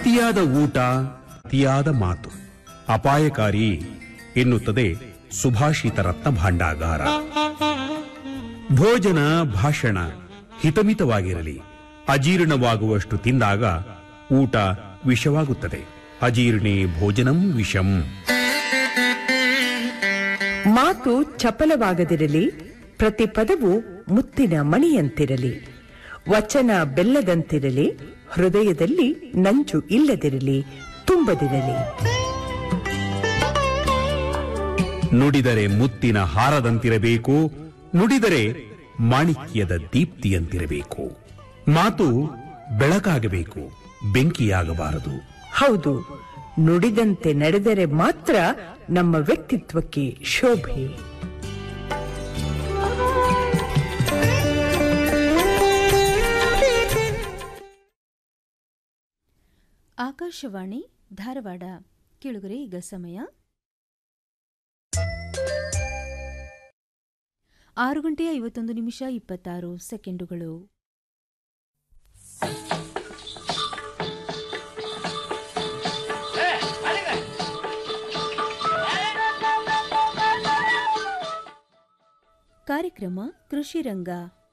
ಅತಿಯಾದ ಊಟ ಅತಿಯಾದ ಮಾತು ಅಪಾಯಕಾರಿ ಎನ್ನುತ್ತದೆ ಸುಭಾಷಿತ ರತ್ನ ಭಾಂಡಾಗಾರ ಭೋಜನ ಭಾಷಣ ಹಿತಮಿತವಾಗಿರಲಿ ಅಜೀರ್ಣವಾಗುವಷ್ಟು ತಿಂದಾಗ ಊಟ ವಿಷವಾಗುತ್ತದೆ ಅಜೀರ್ಣೇ ಭೋಜನಂ ವಿಷಂ ಮಾತು ಚಪಲವಾಗದಿರಲಿ ಪ್ರತಿ ಪದವು ಮುತ್ತಿನ ಮಣಿಯಂತಿರಲಿ ವಚನ ಬೆಲ್ಲದಂತಿರಲಿ ಹೃದಯದಲ್ಲಿ ನಂಜು ಇಲ್ಲದಿರಲಿ ತುಂಬದಿರಲಿ ನುಡಿದರೆ ಮುತ್ತಿನ ಹಾರದಂತಿರಬೇಕು ನುಡಿದರೆ ಮಾಣಿಕ್ಯದ ದೀಪ್ತಿಯಂತಿರಬೇಕು ಮಾತು ಬೆಳಕಾಗಬೇಕು ಬೆಂಕಿಯಾಗಬಾರದು ಹೌದು ನುಡಿದಂತೆ ನಡೆದರೆ ಮಾತ್ರ ನಮ್ಮ ವ್ಯಕ್ತಿತ್ವಕ್ಕೆ ಶೋಭೆ ಆಕಾಶವಾಣಿ ಧಾರವಾಡ ಕೇಳುಗರೆ ಈಗ ಸಮಯ ಆರು ಗಂಟೆ ಐವತ್ತೊಂದು ನಿಮಿಷ ಇಪ್ಪತ್ತಾರು ಸೆಕೆಂಡುಗಳು ಕಾರ್ಯಕ್ರಮ ಕೃಷಿ ರಂಗ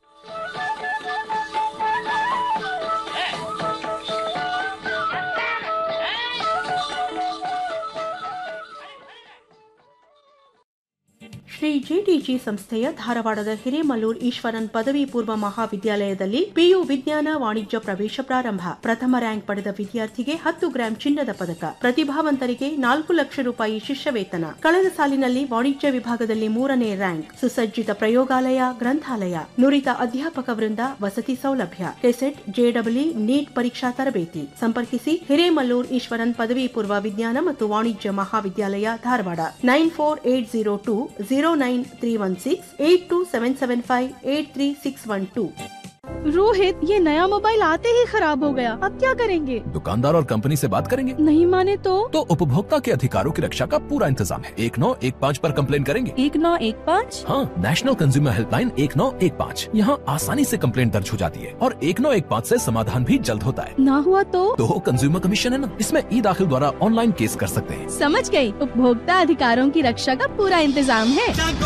ಶ್ರೀ ಜಿಟಿಜಿ ಸಂಸ್ಥೆಯ ಧಾರವಾಡದ ಹಿರೇಮಲ್ಲೂರ್ ಈಶ್ವರನ್ ಪದವಿ ಪೂರ್ವ ಮಹಾವಿದ್ಯಾಲಯದಲ್ಲಿ ಪಿಯು ವಿಜ್ಞಾನ ವಾಣಿಜ್ಯ ಪ್ರವೇಶ ಪ್ರಾರಂಭ ಪ್ರಥಮ ರ್ಯಾಂಕ್ ಪಡೆದ ವಿದ್ಯಾರ್ಥಿಗೆ ಹತ್ತು ಗ್ರಾಂ ಚಿನ್ನದ ಪದಕ ಪ್ರತಿಭಾವಂತರಿಗೆ ನಾಲ್ಕು ಲಕ್ಷ ರೂಪಾಯಿ ಶಿಷ್ಯ ವೇತನ ಕಳೆದ ಸಾಲಿನಲ್ಲಿ ವಾಣಿಜ್ಯ ವಿಭಾಗದಲ್ಲಿ ಮೂರನೇ ರ್ಯಾಂಕ್ ಸುಸಜ್ಜಿತ ಪ್ರಯೋಗಾಲಯ ಗ್ರಂಥಾಲಯ ನುರಿತ ಅಧ್ಯಾಪಕ ವೃಂದ ವಸತಿ ಸೌಲಭ್ಯ ಕೆಸೆಟ್ ಜೆಡಬ್ಲ್ಯೂ ನೀಟ್ ಪರೀಕ್ಷಾ ತರಬೇತಿ ಸಂಪರ್ಕಿಸಿ ಹಿರೇಮಲ್ಲೂರ್ ಈಶ್ವರನ್ ಪದವಿ ಪೂರ್ವ ವಿಜ್ಞಾನ ಮತ್ತು ವಾಣಿಜ್ಯ ಮಹಾವಿದ್ಯಾಲಯ Dharwad nine four eight zero two zero nine three one six eight two seven seven five eight three six one two Rohit ये नया मोबाइल आते ही खराब हो गया अब क्या करेंगे दुकानदार और कंपनी से बात करेंगे नहीं माने तो तो उपभोक्ता के अधिकारों की रक्षा का पूरा इंतजाम है एक नौ एक पाँच आरोप कम्प्लेन करेंगे एक नौ एक पाँच हाँ नेशनल कंज्यूमर हेल्पलाइन एक नौ एक पाँच यहाँ आसानी से कम्प्लेन दर्ज हो जाती है और एक नौ एक पाँच ऐसी समाधान भी जल्द होता है ना हुआ तो तो कंज्यूमर कमीशन है ना इसमें ई दाखिल द्वारा ऑनलाइन केस कर सकते हैं समझ गई उपभोक्ता अधिकारों की रक्षा का पूरा इंतजाम है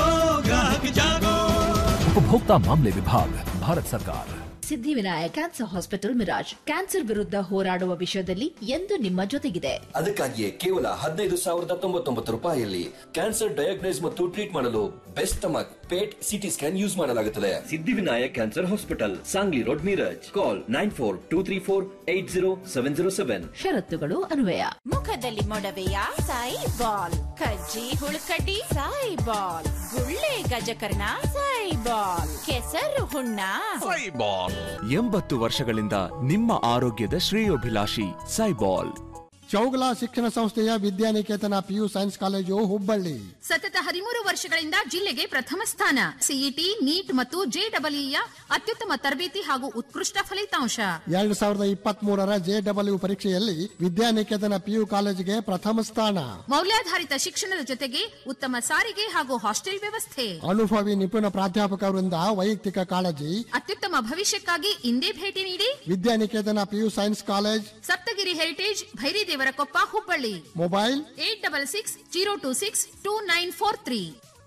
उपभोक्ता मामले विभाग भारत सरकार Siddhivinayak cancer hospital Miraj cancer ವಿರುದ್ಧ ಹೋರಾಡುವ ವಿಷಯದಲ್ಲಿ ಎಂದು ನಿಮ್ಮ ಜೊತೆಗಿದೆ ಅದಕ್ಕಾಗಿಯೇ ಕೇವಲ ಹದಿನೈದು ಸಾವಿರದ ತೊಂಬತ್ತೊಂಬತ್ತು ರೂಪಾಯಿಯಲ್ಲಿ ಕ್ಯಾನ್ಸರ್ ಡಯಾಗ್ನೈಸ್ ಮತ್ತು ಟ್ರೀಟ್ ಮಾಡಲು best stomach PET CT scan use ಮಾಡಲಾಗುತ್ತದೆ Siddhivinayak cancer hospital Sangli road Miraj call nine four two three four eight zero seven zero seven ಷರತ್ತುಗಳು ಅನ್ವಯ ಮುಖದಲ್ಲಿ ಮೊಡವೆಯ ಸಾಯಿ ಬಾಲ್ ಕಜ್ಜಿ ಹುಳುಕಡ್ಡಿ ಸಾಯಿ ಬಾಲ್ ಗುಳ್ಳೆ ಗಜಕರ್ಣ ಸಾಯಿ ಬಾಲ್ ಕೆಸರು ಹುಣ್ಣ ಎಂಬತ್ತು ವರ್ಷಗಳಿಂದ ನಿಮ್ಮ ಆರೋಗ್ಯದ ಶ್ರೇಯೋಭಿಲಾಷಿ ಸೈಬಾಲ್ ಚೌಗಲ ಶಿಕ್ಷಣ ಸಂಸ್ಥೆಯ Vidyaniketan PU science college Hubballi ಸತತ ಹದಿಮೂರು ವರ್ಷಗಳಿಂದ ಜಿಲ್ಲೆಗೆ ಪ್ರಥಮ ಸ್ಥಾನ ಸಿಇಟಿ ನೀಟ್ ಮತ್ತು ಜೆಡಬ್ಲ್ಯೂಯ ಅತ್ಯುತ್ತಮ ತರಬೇತಿ ಹಾಗೂ ಉತ್ಕೃಷ್ಟ ಫಲಿತಾಂಶ ಎರಡ್ ಸಾವಿರದ ಇಪ್ಪತ್ತ್ ಮೂರರ ಜೆಡಬ್ಲ್ಯೂ ಪರೀಕ್ಷೆಯಲ್ಲಿ ವಿದ್ಯಾನಿಕೇತನ ಪಿಯು ಕಾಲೇಜಿಗೆ ಪ್ರಥಮ ಸ್ಥಾನ ಮೌಲ್ಯಾಧಾರಿತ ಶಿಕ್ಷಣದ ಜೊತೆಗೆ ಉತ್ತಮ ಸಾರಿಗೆ ಹಾಗೂ ಹಾಸ್ಟೆಲ್ ವ್ಯವಸ್ಥೆ ಅನುಭವಿ ನಿಪುಣ ಪ್ರಾಧ್ಯಾಪಕರಿಂದ ವೈಯಕ್ತಿಕ ಕಾಳಜಿ ಅತ್ಯುತ್ತಮ ಭವಿಷ್ಯಕ್ಕಾಗಿ ಇಂದೇ ಭೇಟಿ ನೀಡಿ Vidyaniketan PU science college Saptagiri heritage Bhairidevarakoppa Hubballi mobile eight double six zero two six two nine four three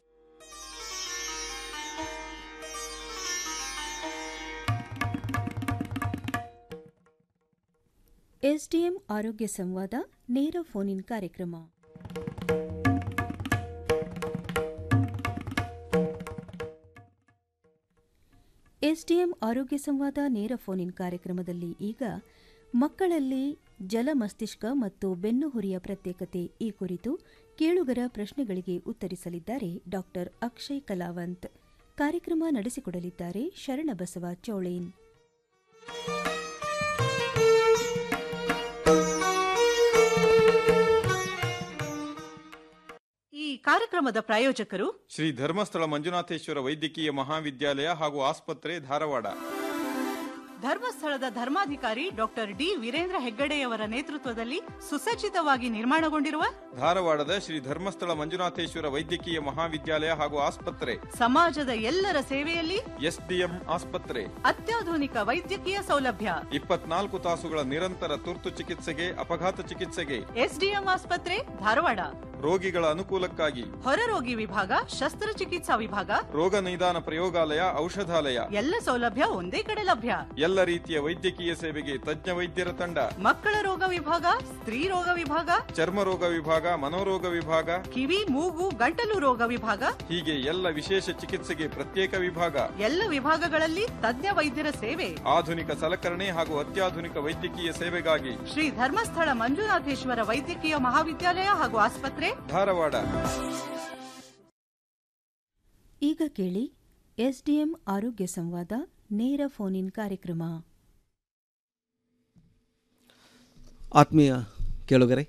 SDM ಆರೋಗ್ಯ ಸಂವಾದ ನೇರ ಫೋನ್ ಇನ್ ಕಾರ್ಯಕ್ರಮ ಎಸ್ಡಿಎಂ ಆರೋಗ್ಯ ಸಂವಾದ ನೇರ ಫೋನ್ ಇನ್ ಕಾರ್ಯಕ್ರಮದಲ್ಲಿ ಈಗ ಮಕ್ಕಳಲ್ಲಿ ಜಲ ಮಸ್ತಿಷ್ಕ ಮತ್ತು ಬೆನ್ನುಹುರಿಯ ಪ್ರತ್ಯೇಕತೆ ಈ ಕುರಿತು ಕೇಳುಗರ ಪ್ರಶ್ನೆಗಳಿಗೆ ಉತ್ತರಿಸಲಿದ್ದಾರೆ ಡಾಕ್ಟರ್ ಅಕ್ಷಯ್ ಕಲಾವಂತ್ ಕಾರ್ಯಕ್ರಮ ನಡೆಸಿಕೊಡಲಿದ್ದಾರೆ ಶರಣಬಸವ ಚೋಳೇನ್ ಈ ಕಾರ್ಯಕ್ರಮದ ಪ್ರಾಯೋಜಕರು ಶ್ರೀ ಧರ್ಮಸ್ಥಳ ಮಂಜುನಾಥೇಶ್ವರ ವೈದ್ಯಕೀಯ ಮಹಾವಿದ್ಯಾಲಯ ಹಾಗೂ ಆಸ್ಪತ್ರೆ ಧಾರವಾಡ ಧರ್ಮಸ್ಥಳದ ಧರ್ಮಾಧಿಕಾರಿ ಡಾಕ್ಟರ್ ಡಿ ವೀರೇಂದ್ರ ಹೆಗ್ಗಡೆಯವರ ನೇತೃತ್ವದಲ್ಲಿ ಸುಸಜ್ಜಿತವಾಗಿ ನಿರ್ಮಾಣಗೊಂಡಿರುವ ಧಾರವಾಡದ ಶ್ರೀ ಧರ್ಮಸ್ಥಳ ಮಂಜುನಾಥೇಶ್ವರ ವೈದ್ಯಕೀಯ ಮಹಾವಿದ್ಯಾಲಯ ಹಾಗೂ ಆಸ್ಪತ್ರೆ ಸಮಾಜದ ಎಲ್ಲರ ಸೇವೆಯಲ್ಲಿ ಎಸ್ಡಿಎಂ ಆಸ್ಪತ್ರೆ ಅತ್ಯಾಧುನಿಕ ವೈದ್ಯಕೀಯ ಸೌಲಭ್ಯ ಇಪ್ಪತ್ನಾಲ್ಕು ತಾಸುಗಳ ನಿರಂತರ ತುರ್ತು ಚಿಕಿತ್ಸೆಗೆ ಅಪಘಾತ ಚಿಕಿತ್ಸೆಗೆ ಎಸ್ಡಿಎಂ ಆಸ್ಪತ್ರೆ ಧಾರವಾಡ ರೋಗಿಗಳ ಅನುಕೂಲಕ್ಕಾಗಿ ಹೊರರೋಗಿ ವಿಭಾಗ ಶಸ್ತ್ರಚಿಕಿತ್ಸಾ ವಿಭಾಗ ರೋಗ ನಿದಾನ ಪ್ರಯೋಗಾಲಯ ಔಷಧಾಲಯ ಎಲ್ಲ ಸೌಲಭ್ಯ ಒಂದೇ ಕಡೆ ಲಭ್ಯ ಎಲ್ಲ ರೀತಿಯ ವೈದ್ಯಕೀಯ ಸೇವೆಗೆ ತಜ್ಞ ವೈದ್ಯರ ತಂಡ ಮಕ್ಕಳ ರೋಗ ವಿಭಾಗ ಸ್ತ್ರೀ ರೋಗ ವಿಭಾಗ ಚರ್ಮ ರೋಗ ವಿಭಾಗ ಮನೋರೋಗ ವಿಭಾಗ ಕಿವಿ ಮೂಗು ಗಂಟಲು ರೋಗ ವಿಭಾಗ ಹೀಗೆ ಎಲ್ಲ ವಿಶೇಷ ಚಿಕಿತ್ಸೆಗೆ ಪ್ರತ್ಯೇಕ ವಿಭಾಗ ಎಲ್ಲ ವಿಭಾಗಗಳಲ್ಲಿ ತಜ್ಞ ವೈದ್ಯರ ಸೇವೆ ಆಧುನಿಕ ಸಲಕರಣೆ ಹಾಗೂ ಅತ್ಯಾಧುನಿಕ ವೈದ್ಯಕೀಯ ಸೇವೆಗಾಗಿ ಶ್ರೀ ಧರ್ಮಸ್ಥಳ ಮಂಜುನಾಥೇಶ್ವರ ವೈದ್ಯಕೀಯ ಮಹಾವಿದ್ಯಾಲಯ ಹಾಗೂ ಆಸ್ಪತ್ರೆ ಧಾರವಾಡ ಈಗ ಕೇಳಿ ಎಸ್ಡಿಎಂ ಆರೋಗ್ಯ ಸಂವಾದ ನೇರ ಫೋನ್ ಇನ್ ಕಾರ್ಯಕ್ರಮ ಆತ್ಮೀಯ ಕೇಳುಗರೆ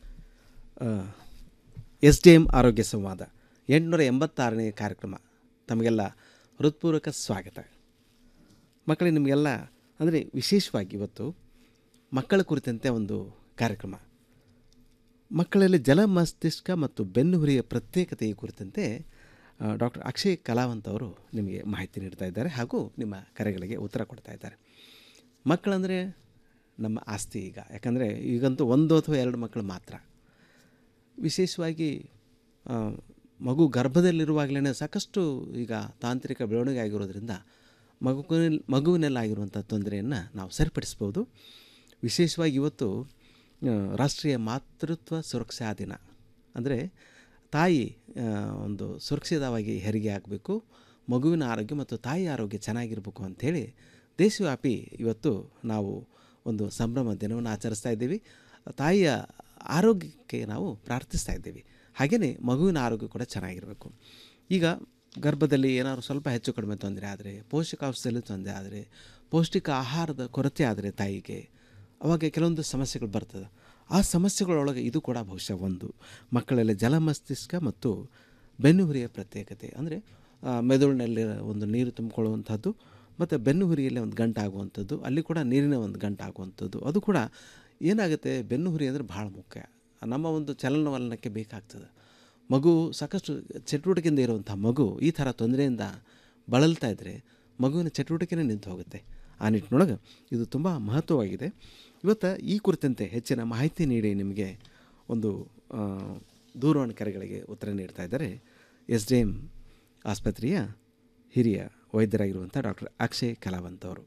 ಎಸ್ ಡಿ ಎಂ ಆರೋಗ್ಯ ಸಂವಾದ ಎಂಟುನೂರ ಎಂಬತ್ತಾರನೇ ಕಾರ್ಯಕ್ರಮ ತಮಗೆಲ್ಲ ಹೃತ್ಪೂರ್ವಕ ಸ್ವಾಗತ ಮಕ್ಕಳೇ ನಿಮಗೆಲ್ಲ ಅಂದರೆ ವಿಶೇಷವಾಗಿ ಇವತ್ತು ಮಕ್ಕಳ ಕುರಿತಂತೆ ಒಂದು ಕಾರ್ಯಕ್ರಮ ಮಕ್ಕಳಲ್ಲಿ ಜಲ ಮಸ್ತಿಷ್ಕ ಮತ್ತು ಬೆನ್ನುಹುರಿಯ ಪ್ರತ್ಯೇಕತೆಯ ಕುರಿತಂತೆ ಡಾಕ್ಟರ್ ಅಕ್ಷಯ್ ಕಲಾವಂತ್ ಅವರು ನಿಮಗೆ ಮಾಹಿತಿ ನೀಡ್ತಾ ಇದ್ದಾರೆ ಹಾಗೂ ನಿಮ್ಮ ಕರೆಗಳಿಗೆ ಉತ್ತರ ಕೊಡ್ತಾ ಇದ್ದಾರೆ ಮಕ್ಕಳಂದರೆ ನಮ್ಮ ಆಸ್ತಿ ಈಗ ಯಾಕಂದರೆ ಈಗಂತೂ ಒಂದು ಅಥವಾ ಎರಡು ಮಕ್ಕಳು ಮಾತ್ರ ವಿಶೇಷವಾಗಿ ಆ, ಮಗು ಗರ್ಭದಲ್ಲಿರುವಾಗಲೇ ಸಾಕಷ್ಟು ಈಗ ತಾಂತ್ರಿಕ ಬೆಳವಣಿಗೆ ಆಗಿರೋದ್ರಿಂದ ಮಗುವಿನಲ್ಲಿ ಮಗುವಿನಲ್ಲಾಗಿರುವಂಥ ತೊಂದರೆಯನ್ನು ನಾವು ಸರಿಪಡಿಸ್ಬೋದು ವಿಶೇಷವಾಗಿ ಇವತ್ತು ಆ, ರಾಷ್ಟ್ರೀಯ ಮಾತೃತ್ವ ಸುರಕ್ಷಾ ದಿನ ಅಂದರೆ ತಾಯಿ ಆ, ಒಂದು ಸುರಕ್ಷಿತವಾಗಿ ಹೆರಿಗೆ ಆಗಬೇಕು ಮಗುವಿನ ಆರೋಗ್ಯ ಮತ್ತು ತಾಯಿ ಆರೋಗ್ಯ ಚೆನ್ನಾಗಿರಬೇಕು ಅಂಥೇಳಿ ದೇಶವ್ಯಾಪಿ ಇವತ್ತು ನಾವು ಒಂದು ಸಂಭ್ರಮ ದಿನವನ್ನು ಆಚರಿಸ್ತಾ ಇದ್ದೀವಿ ತಾಯಿಯ ಆರೋಗ್ಯಕ್ಕೆ ನಾವು ಪ್ರಾರ್ಥಿಸ್ತಾ ಇದ್ದೀವಿ ಹಾಗೆಯೇ ಮಗುವಿನ ಆರೋಗ್ಯ ಕೂಡ ಚೆನ್ನಾಗಿರಬೇಕು ಈಗ ಗರ್ಭದಲ್ಲಿ ಏನಾದ್ರು ಸ್ವಲ್ಪ ಹೆಚ್ಚು ಕಡಿಮೆ ತೊಂದರೆ ಆದರೆ ಪೋಷಕಾಂಶದಲ್ಲಿ ತೊಂದರೆ ಆದರೆ ಪೌಷ್ಟಿಕ ಆಹಾರದ ಕೊರತೆ ಆದರೆ ತಾಯಿಗೆ ಅವಾಗ ಕೆಲವೊಂದು ಸಮಸ್ಯೆಗಳು ಬರ್ತದೆ ಆ ಸಮಸ್ಯೆಗಳೊಳಗೆ ಇದು ಕೂಡ ಬಹುಶಃ ಒಂದು ಮಕ್ಕಳಲ್ಲಿ ಜಲ ಮಸ್ತಿಷ್ಕ ಮತ್ತು ಬೆನ್ನುಹುರಿಯ ಪ್ರತ್ಯೇಕತೆ ಅಂದರೆ ಮೆದುಳಿನಲ್ಲಿ ಒಂದು ನೀರು ತುಂಬಿಕೊಳ್ಳುವಂಥದ್ದು ಮತ್ತು ಬೆನ್ನುಹುರಿಯಲ್ಲಿ ಒಂದು ಗಂಟು ಆಗುವಂಥದ್ದು ಅಲ್ಲಿ ಕೂಡ ನೀರಿನ ಒಂದು ಗಂಟು ಆಗುವಂಥದ್ದು ಅದು ಕೂಡ ಏನಾಗುತ್ತೆ ಬೆನ್ನುಹುರಿ ಅಂದರೆ ಭಾಳ ಮುಖ್ಯ ನಮ್ಮ ಒಂದು ಚಲನವಲನಕ್ಕೆ ಬೇಕಾಗ್ತದೆ ಮಗು ಸಾಕಷ್ಟು ಚಟುವಟಿಕೆಯಿಂದ ಇರುವಂಥ ಮಗು ಈ ಥರ ತೊಂದರೆಯಿಂದ ಬಳಲ್ತಾ ಇದ್ದರೆ ಮಗುವಿನ ಚಟುವಟಿಕೆನೇ ನಿಂತು ಹೋಗುತ್ತೆ ಆ ನಿಟ್ಟಿನೊಳಗೆ ಇದು ತುಂಬ ಮಹತ್ವವಾಗಿದೆ ಇವತ್ತು ಈ ಕುರಿತಂತೆ ಹೆಚ್ಚಿನ ಮಾಹಿತಿ ನೀಡಿ ನಿಮಗೆ ಒಂದು ಆ, ದೂರವಾಣಿ ಕರೆಗಳಿಗೆ ಉತ್ತರ ನೀಡ್ತಾ ಇದ್ದಾರೆ ಎಸ್ ಡಿ ಎಮ್ ಆಸ್ಪತ್ರೆಯ ಹಿರಿಯ ವೈದ್ಯರಾಗಿರುವಂಥ ಡಾಕ್ಟರ್ ಅಕ್ಷಯ್ ಕಲಾವಂತ್ ಅವರು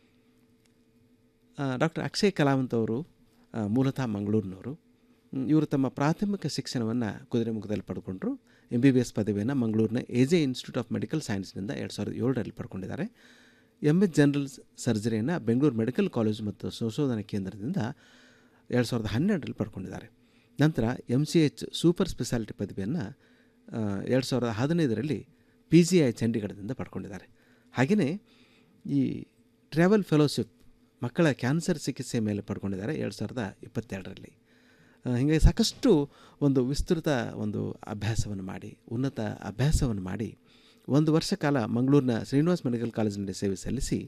ಡಾಕ್ಟರ್ ಅಕ್ಷಯ್ ಕಲಾವಂತ್ ಅವರು ಆ, ಮೂಲತಃ ಮಂಗಳೂರಿನವರು ಹ್ಮ್, ಇವರು ತಮ್ಮ ಪ್ರಾಥಮಿಕ ಶಿಕ್ಷಣವನ್ನು ಕುದುರೆಮುಖದಲ್ಲಿ ಪಡ್ಕೊಂಡ್ರು ಎಂ ಬಿ ಬಿ ಎಸ್ ಪದವಿಯನ್ನು ಮಂಗಳೂರಿನ A J institute of medical ಸೈನ್ಸ್ನಿಂದ ಎರಡು ಸಾವಿರದ ಏಳರಲ್ಲಿ ಪಡ್ಕೊಂಡಿದ್ದಾರೆ ಎಮ್ ಎಸ್ ಜನರಲ್ ಸರ್ಜರಿಯನ್ನು ಬೆಂಗಳೂರು ಮೆಡಿಕಲ್ ಕಾಲೇಜು ಮತ್ತು ಸಂಶೋಧನಾ ಕೇಂದ್ರದಿಂದ ಎರಡು ಸಾವಿರದ ಹನ್ನೆರಡರಲ್ಲಿ ಪಡ್ಕೊಂಡಿದ್ದಾರೆ ನಂತರ M C H super speciality ಪದವಿಯನ್ನು ಎರಡು ಸಾವಿರದ ಹದಿನೈದರಲ್ಲಿ ಪಿ ಜಿ ಐ ಚಂಡೀಗಢದಿಂದ ಪಡ್ಕೊಂಡಿದ್ದಾರೆ ಹಾಗೆಯೇ ಈ ಟ್ರಾವೆಲ್ ಫೆಲೋಶಿಪ್ ಮಕ್ಕಳ ಕ್ಯಾನ್ಸರ್ ಚಿಕಿತ್ಸೆ ಮೇಲೆ ಪಡ್ಕೊಂಡಿದ್ದಾರೆ ಎರಡು ಸಾವಿರದ ಇಪ್ಪತ್ತೆರಡರಲ್ಲಿ ಆ, ಹೀಗಾಗಿ ಸಾಕಷ್ಟು ಒಂದು ವಿಸ್ತೃತ ಒಂದು ಅಭ್ಯಾಸವನ್ನು ಮಾಡಿ ಉನ್ನತ ಅಭ್ಯಾಸವನ್ನು ಮಾಡಿ ಒಂದು ವರ್ಷ ಕಾಲ ಮಂಗಳೂರಿನ ಶ್ರೀನಿವಾಸ್ ಮೆಡಿಕಲ್ ಕಾಲೇಜಿನಲ್ಲಿ ಸೇವೆ ಸಲ್ಲಿಸಿ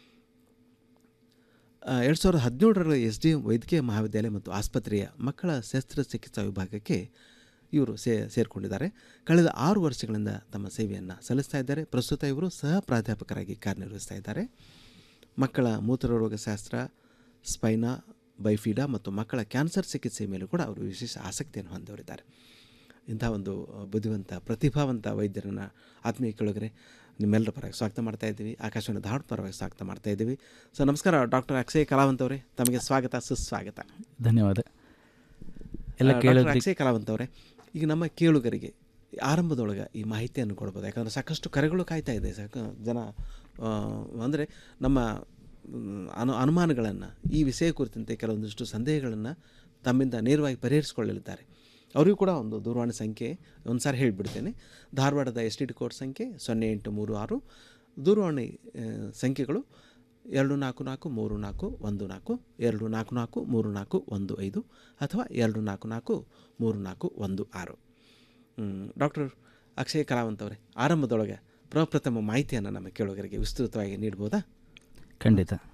ಎರಡು ಸಾವಿರದ ಹದಿನೇಳರ ಎಸ್ ಡಿ ಎಂ ವೈದ್ಯಕೀಯ ಮಹಾವಿದ್ಯಾಲಯ ಮತ್ತು ಆಸ್ಪತ್ರೆಯ ಮಕ್ಕಳ ಶಸ್ತ್ರಚಿಕಿತ್ಸಾ ವಿಭಾಗಕ್ಕೆ ಇವರು ಸೇ ಸೇರಿಕೊಂಡಿದ್ದಾರೆ ಕಳೆದ ಆರು ವರ್ಷಗಳಿಂದ ತಮ್ಮ ಸೇವೆಯನ್ನು ಸಲ್ಲಿಸ್ತಾ ಇದ್ದಾರೆ ಪ್ರಸ್ತುತ ಇವರು ಸಹ ಪ್ರಾಧ್ಯಾಪಕರಾಗಿ ಕಾರ್ಯನಿರ್ವಹಿಸ್ತಾ ಇದ್ದಾರೆ ಮಕ್ಕಳ ಮೂತ್ರರೋಗ ಶಾಸ್ತ್ರ ಸ್ಪೈನಾ ಬೈಫೀಡಾ ಮತ್ತು ಮಕ್ಕಳ ಕ್ಯಾನ್ಸರ್ ಚಿಕಿತ್ಸೆ ಮೇಲೂ ಕೂಡ ಅವರು ವಿಶೇಷ ಆಸಕ್ತಿಯನ್ನು ಹೊಂದವರಿದ್ದಾರೆ ಇಂಥ ಒಂದು ಅಹ್, ಬುದ್ಧಿವಂತ ಪ್ರತಿಭಾವಂತ ವೈದ್ಯರನ್ನು ಆತ್ಮೀಯ ಕೆಳಗರೆ ನಿಮ್ಮೆಲ್ಲರ ಪರವಾಗಿ ಸ್ವಾಗತ ಮಾಡ್ತಾ ಇದ್ದೀವಿ ಆಕಾಶವಾಣಿ ಧಾರವಾಡ ಪರವಾಗಿ ಸ್ವಾಗತ ಮಾಡ್ತಾ ಇದ್ದೀವಿ ಸೊ ನಮಸ್ಕಾರ ಡಾಕ್ಟರ್ ಅಕ್ಷಯ್ ಕಲಾವಂತ್ ಅವರೇ ತಮಗೆ ಸ್ವಾಗತ ಸುಸ್ವಾಗತ ಧನ್ಯವಾದ ಎಲ್ಲ ಆ, ಡಾಕ್ಟರ್ ಕೇಳೋದ್ರಿಗೆ ಅಕ್ಷಯ್ ಕಲಾವಂತ್ ಅವರೇ ಈಗ ನಮ್ಮ ಕೇಳುಗರಿಗೆ ಆರಂಭದೊಳಗೆ ಈ ಮಾಹಿತಿಯನ್ನು ಕೊಡ್ಬೋದು ಯಾಕಂದರೆ ಸಾಕಷ್ಟು ಕರೆಗಳು ಕಾಯ್ತಾ ಇದೆ ಸಾಕ ಜನ ಅಂದರೆ ನಮ್ಮ ಮ್, ಅನು ಅನುಮಾನಗಳನ್ನು ಈ ವಿಷಯ ಕುರಿತಂತೆ ಕೆಲವೊಂದಿಷ್ಟು ಸಂದೇಹಗಳನ್ನು ತಮ್ಮಿಂದ ನೇರವಾಗಿ ಪರಿಹರಿಸಿಕೊಳ್ಳಲಿದ್ದಾರೆ ಅವರಿಗೂ ಕೂಡ ಒಂದು ದೂರವಾಣಿ ಸಂಖ್ಯೆ ಒಂದು ಸಾರಿ ಹೇಳಿಬಿಡ್ತೇನೆ ಧಾರವಾಡದ ಎಸ್ ಟಿ ಡಿ ಕೋಡ್ ಸಂಖ್ಯೆ ಸೊನ್ನೆ ಎಂಟು ಮೂರು ಆರು ದೂರವಾಣಿ ಆ, ಸಂಖ್ಯೆಗಳು ಎರಡು ನಾಲ್ಕು ನಾಲ್ಕು ಮೂರು ನಾಲ್ಕು ಒಂದು ನಾಲ್ಕು ಎರಡು ನಾಲ್ಕು ನಾಲ್ಕು ಮೂರು ನಾಲ್ಕು ಒಂದು ಐದು ಅಥವಾ ಎರಡು ನಾಲ್ಕು ನಾಲ್ಕು ಮೂರು ನಾಲ್ಕು ಒಂದು ಆರು ಡಾಕ್ಟರ್ ಅಕ್ಷಯ್ ಕಲಾವಂತ್ ಅವರೇ ಆರಂಭದೊಳಗೆ ಪ್ರಪ್ರಥಮ ಮಾಹಿತಿಯನ್ನು ನಮ್ಮ ಕೇಳುಗರಿಗೆ ವಿಸ್ತೃತವಾಗಿ ನೀಡ್ಬೋದಾ ಖಂಡಿತ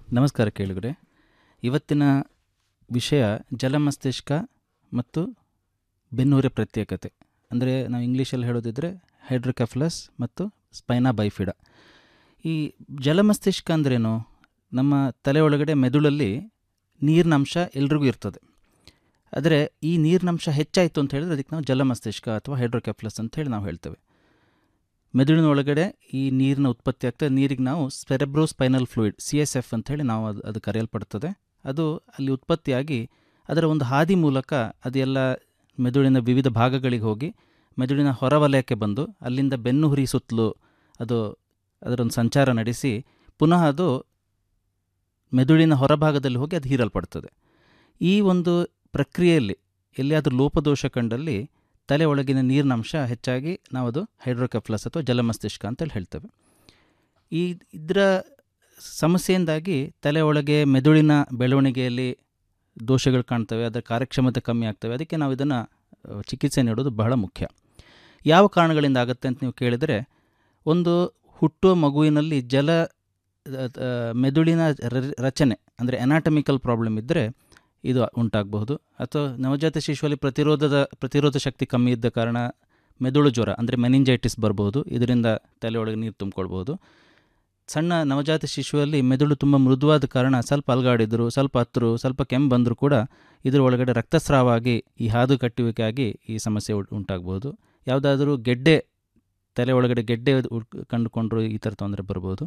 ನಮಸ್ಕಾರ ಕೇಳಿದ್ರೆ ಇವತ್ತಿನ ವಿಷಯ ಜಲಮಸ್ತಿಷ್ಕ ಮತ್ತು ಬೆನ್ನುಹುರಿ ಪ್ರತ್ಯೇಕತೆ ಅಂದರೆ ನಾವು ಇಂಗ್ಲೀಷಲ್ಲಿ ಹೇಳೋದಿದ್ರೆ ಹೈಡ್ರೋಕೆಫ್ಲಸ್ ಮತ್ತು ಸ್ಪೈನಾ ಬೈಫಿಡ ಈ ಜಲಮಸ್ತಿಷ್ಕ ಅಂದ್ರೇನು ನಮ್ಮ ತಲೆ ಒಳಗಡೆ ಮೆದುಳಲ್ಲಿ ನೀರಿನ ಅಂಶ ಎಲ್ರಿಗೂ ಇರ್ತದೆ ಆದರೆ ಈ ನೀರಿನ ಅಂಶ ಹೆಚ್ಚಾಯಿತು ಅಂತ ಹೇಳಿದ್ರೆ ಅದಕ್ಕೆ ನಾವು ಜಲಮಸ್ತಿಷ್ಕ ಅಥವಾ ಹೈಡ್ರೋಕೆಫ್ಲಸ್ ಅಂತ ಹೇಳಿ ನಾವು ಹೇಳ್ತೇವೆ ಮೆದುಳಿನ ಒಳಗಡೆ ಈ ನೀರಿನ ಉತ್ಪತ್ತಿ ಆಗ್ತದೆ ನೀರಿಗೆ ನಾವು cerebro spinal fluid C S F ಅಂತ ಹೇಳಿ ನಾವು ಅದು ಅದು ಕರೆಯಲ್ಪಡ್ತದೆ ಅದು ಅಲ್ಲಿ ಉತ್ಪತ್ತಿಯಾಗಿ ಅದರ ಒಂದು ಹಾದಿ ಮೂಲಕ ಅದೆಲ್ಲ ಮೆದುಳಿನ ವಿವಿಧ ಭಾಗಗಳಿಗೆ ಹೋಗಿ ಮೆದುಳಿನ ಹೊರವಲಯಕ್ಕೆ ಬಂದು ಅಲ್ಲಿಂದ ಬೆನ್ನು ಹುರಿ ಸುತ್ತಲೂ ಅದು ಅದರೊಂದು ಸಂಚಾರ ನಡೆಸಿ ಪುನಃ ಅದು ಮೆದುಳಿನ ಹೊರಭಾಗದಲ್ಲಿ ಹೋಗಿ ಅದು ಹೀರಲ್ಪಡ್ತದೆ ಈ ಒಂದು ಪ್ರಕ್ರಿಯೆಯಲ್ಲಿ ಎಲ್ಲಿಯಾದರೂ ಲೋಪದೋಷ ಕಂಡಲ್ಲಿ ತಲೆ ಒಳಗಿನ ನೀರಿನ ಅಂಶ ಹೆಚ್ಚಾಗಿ ನಾವು ಅದು ಹೈಡ್ರೋಕೆಫ್ಲಸ್ ಅಥವಾ ಜಲಮಸ್ತಿಷ್ಕ ಅಂತೇಳಿ ಹೇಳ್ತೇವೆ ಈ ಇದರ ಸಮಸ್ಯೆಯಿಂದಾಗಿ ತಲೆ ಒಳಗೆ ಮೆದುಳಿನ ಬೆಳವಣಿಗೆಯಲ್ಲಿ ದೋಷಗಳು ಕಾಣ್ತವೆ ಅದರ ಕಾರ್ಯಕ್ಷಮತೆ ಕಮ್ಮಿ ಆಗ್ತವೆ ಅದಕ್ಕೆ ನಾವು ಇದನ್ನು ಚಿಕಿತ್ಸೆ ನೀಡೋದು ಬಹಳ ಮುಖ್ಯ ಯಾವ ಕಾರಣಗಳಿಂದ ಆಗುತ್ತೆ ಅಂತ ನೀವು ಕೇಳಿದರೆ ಒಂದು ಹುಟ್ಟುವ ಮಗುವಿನಲ್ಲಿ ಜಲ ಮೆದುಳಿನ ರಚನೆ ಅಂದರೆ ಎನಾಟಮಿಕಲ್ ಪ್ರಾಬ್ಲಮ್ ಇದ್ದರೆ ಇದು ಉಂಟಾಗಬಹುದು ಅಥವಾ ನವಜಾತ ಶಿಶುವಲ್ಲಿ ಪ್ರತಿರೋಧದ ಪ್ರತಿರೋಧ ಶಕ್ತಿ ಕಮ್ಮಿ ಇದ್ದ ಕಾರಣ ಮೆದುಳು ಜ್ವರ ಅಂದರೆ ಮೆನಿಂಜೈಟಿಸ್ ಬರ್ಬೋದು ಇದರಿಂದ ತಲೆಯೊಳಗೆ ನೀರು ತುಂಬಿಕೊಳ್ಬೋದು ಸಣ್ಣ ನವಜಾತ ಶಿಶುವಲ್ಲಿ ಮೆದುಳು ತುಂಬ ಮೃದುವಾದ ಕಾರಣ ಸ್ವಲ್ಪ ಅಲ್ಗಾಡಿದ್ರು ಸ್ವಲ್ಪ ಹತ್ತರು ಸ್ವಲ್ಪ ಕೆಮ್ಮು ಬಂದರೂ ಕೂಡ ಇದರ ಒಳಗಡೆ ರಕ್ತಸ್ರಾವ ಆಗಿ ಈ ಹಾದು ಕಟ್ಟುವಿಕೆ ಆಗಿ ಈ ಸಮಸ್ಯೆ ಉಂಟಾಗ್ಬೋದು ಯಾವುದಾದ್ರೂ ಗೆಡ್ಡೆ ತಲೆ ಒಳಗಡೆ ಗೆಡ್ಡೆ ಕಂಡುಕೊಂಡ್ರು ಈ ಥರ ತೊಂದರೆ ಬರ್ಬೋದು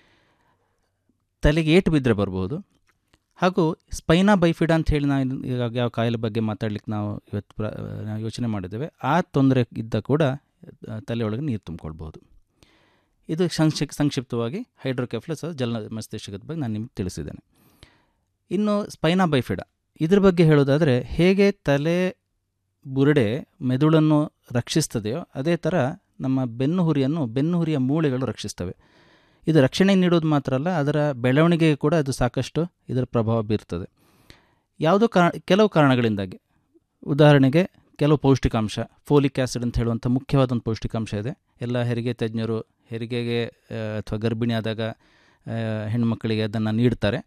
ತಲೆಗೆ ಏಟು ಬಿದ್ದರೆ ಬರ್ಬೋದು ಹಾಗೂ ಸ್ಪೈನಾ ಬೈಫಿಡ ಅಂತ ಹೇಳಿ ನಾವು ಇವಾಗ ಯಾವ ಕಾಯಿಲೆ ಬಗ್ಗೆ ಮಾತಾಡ್ಲಿಕ್ಕೆ ನಾವು ಇವತ್ತು ಪ್ರ ನಾವು ಯೋಚನೆ ಮಾಡಿದ್ದೇವೆ ಆ ತೊಂದರೆ ಇದ್ದ ಕೂಡ ತಲೆಯೊಳಗೆ ನೀರು ತುಂಬಿಕೊಳ್ಬೋದು ಇದು ಸಂಕ್ಷಿ ಸಂಕ್ಷಿಪ್ತವಾಗಿ ಹೈಡ್ರೋಕೆಫ್ಲಸ್ ಜಲ ಮಸ್ತಿಷ್ಕದ ಬಗ್ಗೆ ನಾನು ನಿಮಗೆ ತಿಳಿಸಿದ್ದೇನೆ ಇನ್ನು ಸ್ಪೈನಾ ಬೈಫಿಡ ಇದ್ರ ಬಗ್ಗೆ ಹೇಳೋದಾದರೆ ಹೇಗೆ ತಲೆ ಬುರುಡೆ ಮೆದುಳನ್ನು ರಕ್ಷಿಸ್ತದೆಯೋ ಅದೇ ಥರ ನಮ್ಮ ಬೆನ್ನು ಹುರಿಯನ್ನು ಬೆನ್ನು ಹುರಿಯ ಮೂಳೆಗಳು ರಕ್ಷಿಸ್ತವೆ ಇದು ರಕ್ಷಣೆ ನೀಡೋದು ಮಾತ್ರ ಅಲ್ಲ ಅದರ ಬೆಳವಣಿಗೆಗೆ ಕೂಡ ಅದು ಸಾಕಷ್ಟು ಇದರ ಪ್ರಭಾವ ಬೀರ್ತದೆ ಯಾವುದೋ ಕಾರಣ ಕೆಲವು ಕಾರಣಗಳಿಂದಾಗಿ ಉದಾಹರಣೆಗೆ ಕೆಲವು ಪೌಷ್ಟಿಕಾಂಶ ಫೋಲಿಕ್ ಆ್ಯಸಿಡ್ ಅಂತ ಹೇಳುವಂಥ ಮುಖ್ಯವಾದ ಒಂದು ಪೌಷ್ಟಿಕಾಂಶ ಇದೆ ಎಲ್ಲ ಹೆರಿಗೆ ತಜ್ಞರು ಹೆರಿಗೆಗೆ ಅಥವಾ ಗರ್ಭಿಣಿ ಆದಾಗ ಹೆಣ್ಣುಮಕ್ಕಳಿಗೆ ಅದನ್ನು ನೀಡ್ತಾರೆ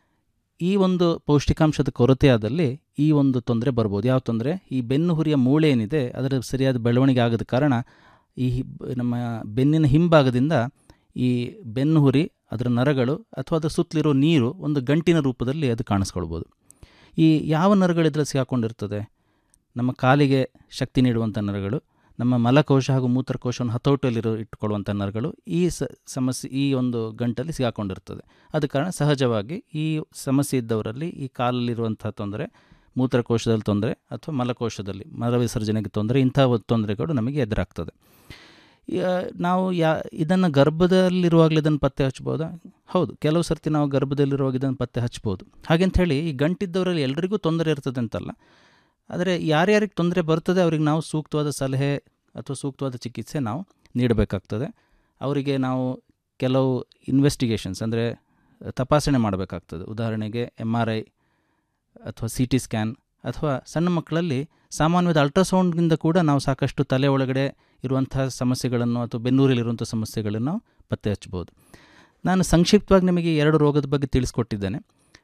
ಈ ಒಂದು ಪೌಷ್ಟಿಕಾಂಶದ ಕೊರತೆಯಾದಲ್ಲಿ ಈ ಒಂದು ತೊಂದರೆ ಬರ್ಬೋದು ಯಾವ ತೊಂದರೆ ಈ ಬೆನ್ನು ಹುರಿಯ ಮೂಳೆ ಏನಿದೆ ಅದರ ಸರಿಯಾದ ಬೆಳವಣಿಗೆ ಆಗದ ಕಾರಣ ಈ ನಮ್ಮ ಬೆನ್ನಿನ ಹಿಂಭಾಗದಿಂದ ಈ ಬೆನ್ನು ಹುರಿ ಅದರ ನರಗಳು ಅಥವಾ ಅದರ ಸುತ್ತಲಿರೋ ನೀರು ಒಂದು ಗಂಟಿನ ರೂಪದಲ್ಲಿ ಅದು ಕಾಣಿಸ್ಕೊಳ್ಬೋದು ಈ ಯಾವ ನರಗಳು ಇದರಲ್ಲಿ ಸಿಗಾಕೊಂಡಿರ್ತದೆ ನಮ್ಮ ಕಾಲಿಗೆ ಶಕ್ತಿ ನೀಡುವಂಥ ನರಗಳು ನಮ್ಮ ಮಲಕೋಶ ಹಾಗೂ ಮೂತ್ರಕೋಶವನ್ನು ಹತೋಟಿಯಲ್ಲಿರೋ ಇಟ್ಟುಕೊಳ್ಳುವಂಥ ನರಗಳು ಈ ಸ ಸಮಸ್ಯೆ ಈ ಒಂದು ಗಂಟಲ್ಲಿ ಸಿಗಾಕೊಂಡಿರ್ತದೆ ಆದ ಕಾರಣ ಸಹಜವಾಗಿ ಈ ಸಮಸ್ಯೆ ಇದ್ದವರಲ್ಲಿ ಈ ಕಾಲಲ್ಲಿರುವಂಥ ತೊಂದರೆ ಮೂತ್ರಕೋಶದಲ್ಲಿ ತೊಂದರೆ ಅಥವಾ ಮಲಕೋಶದಲ್ಲಿ ಮಲ ವಿಸರ್ಜನೆಗೆ ತೊಂದರೆ ಇಂಥ ತೊಂದರೆಗಳು ನಮಗೆ ಎದುರಾಗ್ತದೆ ನಾವು ಯಾ ಇದನ್ನು ಗರ್ಭದಲ್ಲಿರುವಾಗಲೇ ಇದನ್ನು ಪತ್ತೆ ಹಚ್ಬೋದಾ ಹೌದು ಕೆಲವು ಸರ್ತಿ ನಾವು ಗರ್ಭದಲ್ಲಿರುವಾಗ ಇದನ್ನು ಪತ್ತೆ ಹಚ್ಬೋದು ಹಾಗೆಂತ ಹೇಳಿ ಈ ಗಂಟಿದ್ದವರಲ್ಲಿ ಎಲ್ರಿಗೂ ತೊಂದರೆ ಇರ್ತದೆ ಅಂತಲ್ಲ ಆದರೆ ಯಾರ್ಯಾರಿಗೆ ತೊಂದರೆ ಬರ್ತದೆ ಅವ್ರಿಗೆ ನಾವು ಸೂಕ್ತವಾದ ಸಲಹೆ ಅಥವಾ ಸೂಕ್ತವಾದ ಚಿಕಿತ್ಸೆ ನಾವು ನೀಡಬೇಕಾಗ್ತದೆ ಅವರಿಗೆ ನಾವು ಕೆಲವು ಇನ್ವೆಸ್ಟಿಗೇಷನ್ಸ್ ಅಂದರೆ ತಪಾಸಣೆ ಮಾಡಬೇಕಾಗ್ತದೆ ಉದಾಹರಣೆಗೆ ಎಮ್ ಆರ್ ಐ ಅಥವಾ ಸಿ ಟಿ ಸ್ಕ್ಯಾನ್ ಅಥವಾ ಸಣ್ಣ ಮಕ್ಕಳಲ್ಲಿ ಸಾಮಾನ್ಯವಾದ ಅಲ್ಟ್ರಾಸೌಂಡ್ಗಿಂತ ಕೂಡ ನಾವು ಸಾಕಷ್ಟು ತಲೆ ಒಳಗಡೆ ಇರುವಂಥ ಸಮಸ್ಯೆಗಳನ್ನು ಅಥವಾ ಬೆನ್ನೂರಲ್ಲಿರುವಂಥ ಸಮಸ್ಯೆಗಳನ್ನು ನಾವು ಪತ್ತೆ ಹಚ್ಬೋದು ನಾನು ಸಂಕ್ಷಿಪ್ತವಾಗಿ ನಿಮಗೆ ಎರಡು ರೋಗದ ಬಗ್ಗೆ ತಿಳಿಸ್ಕೊಟ್ಟಿದ್ದೇನೆ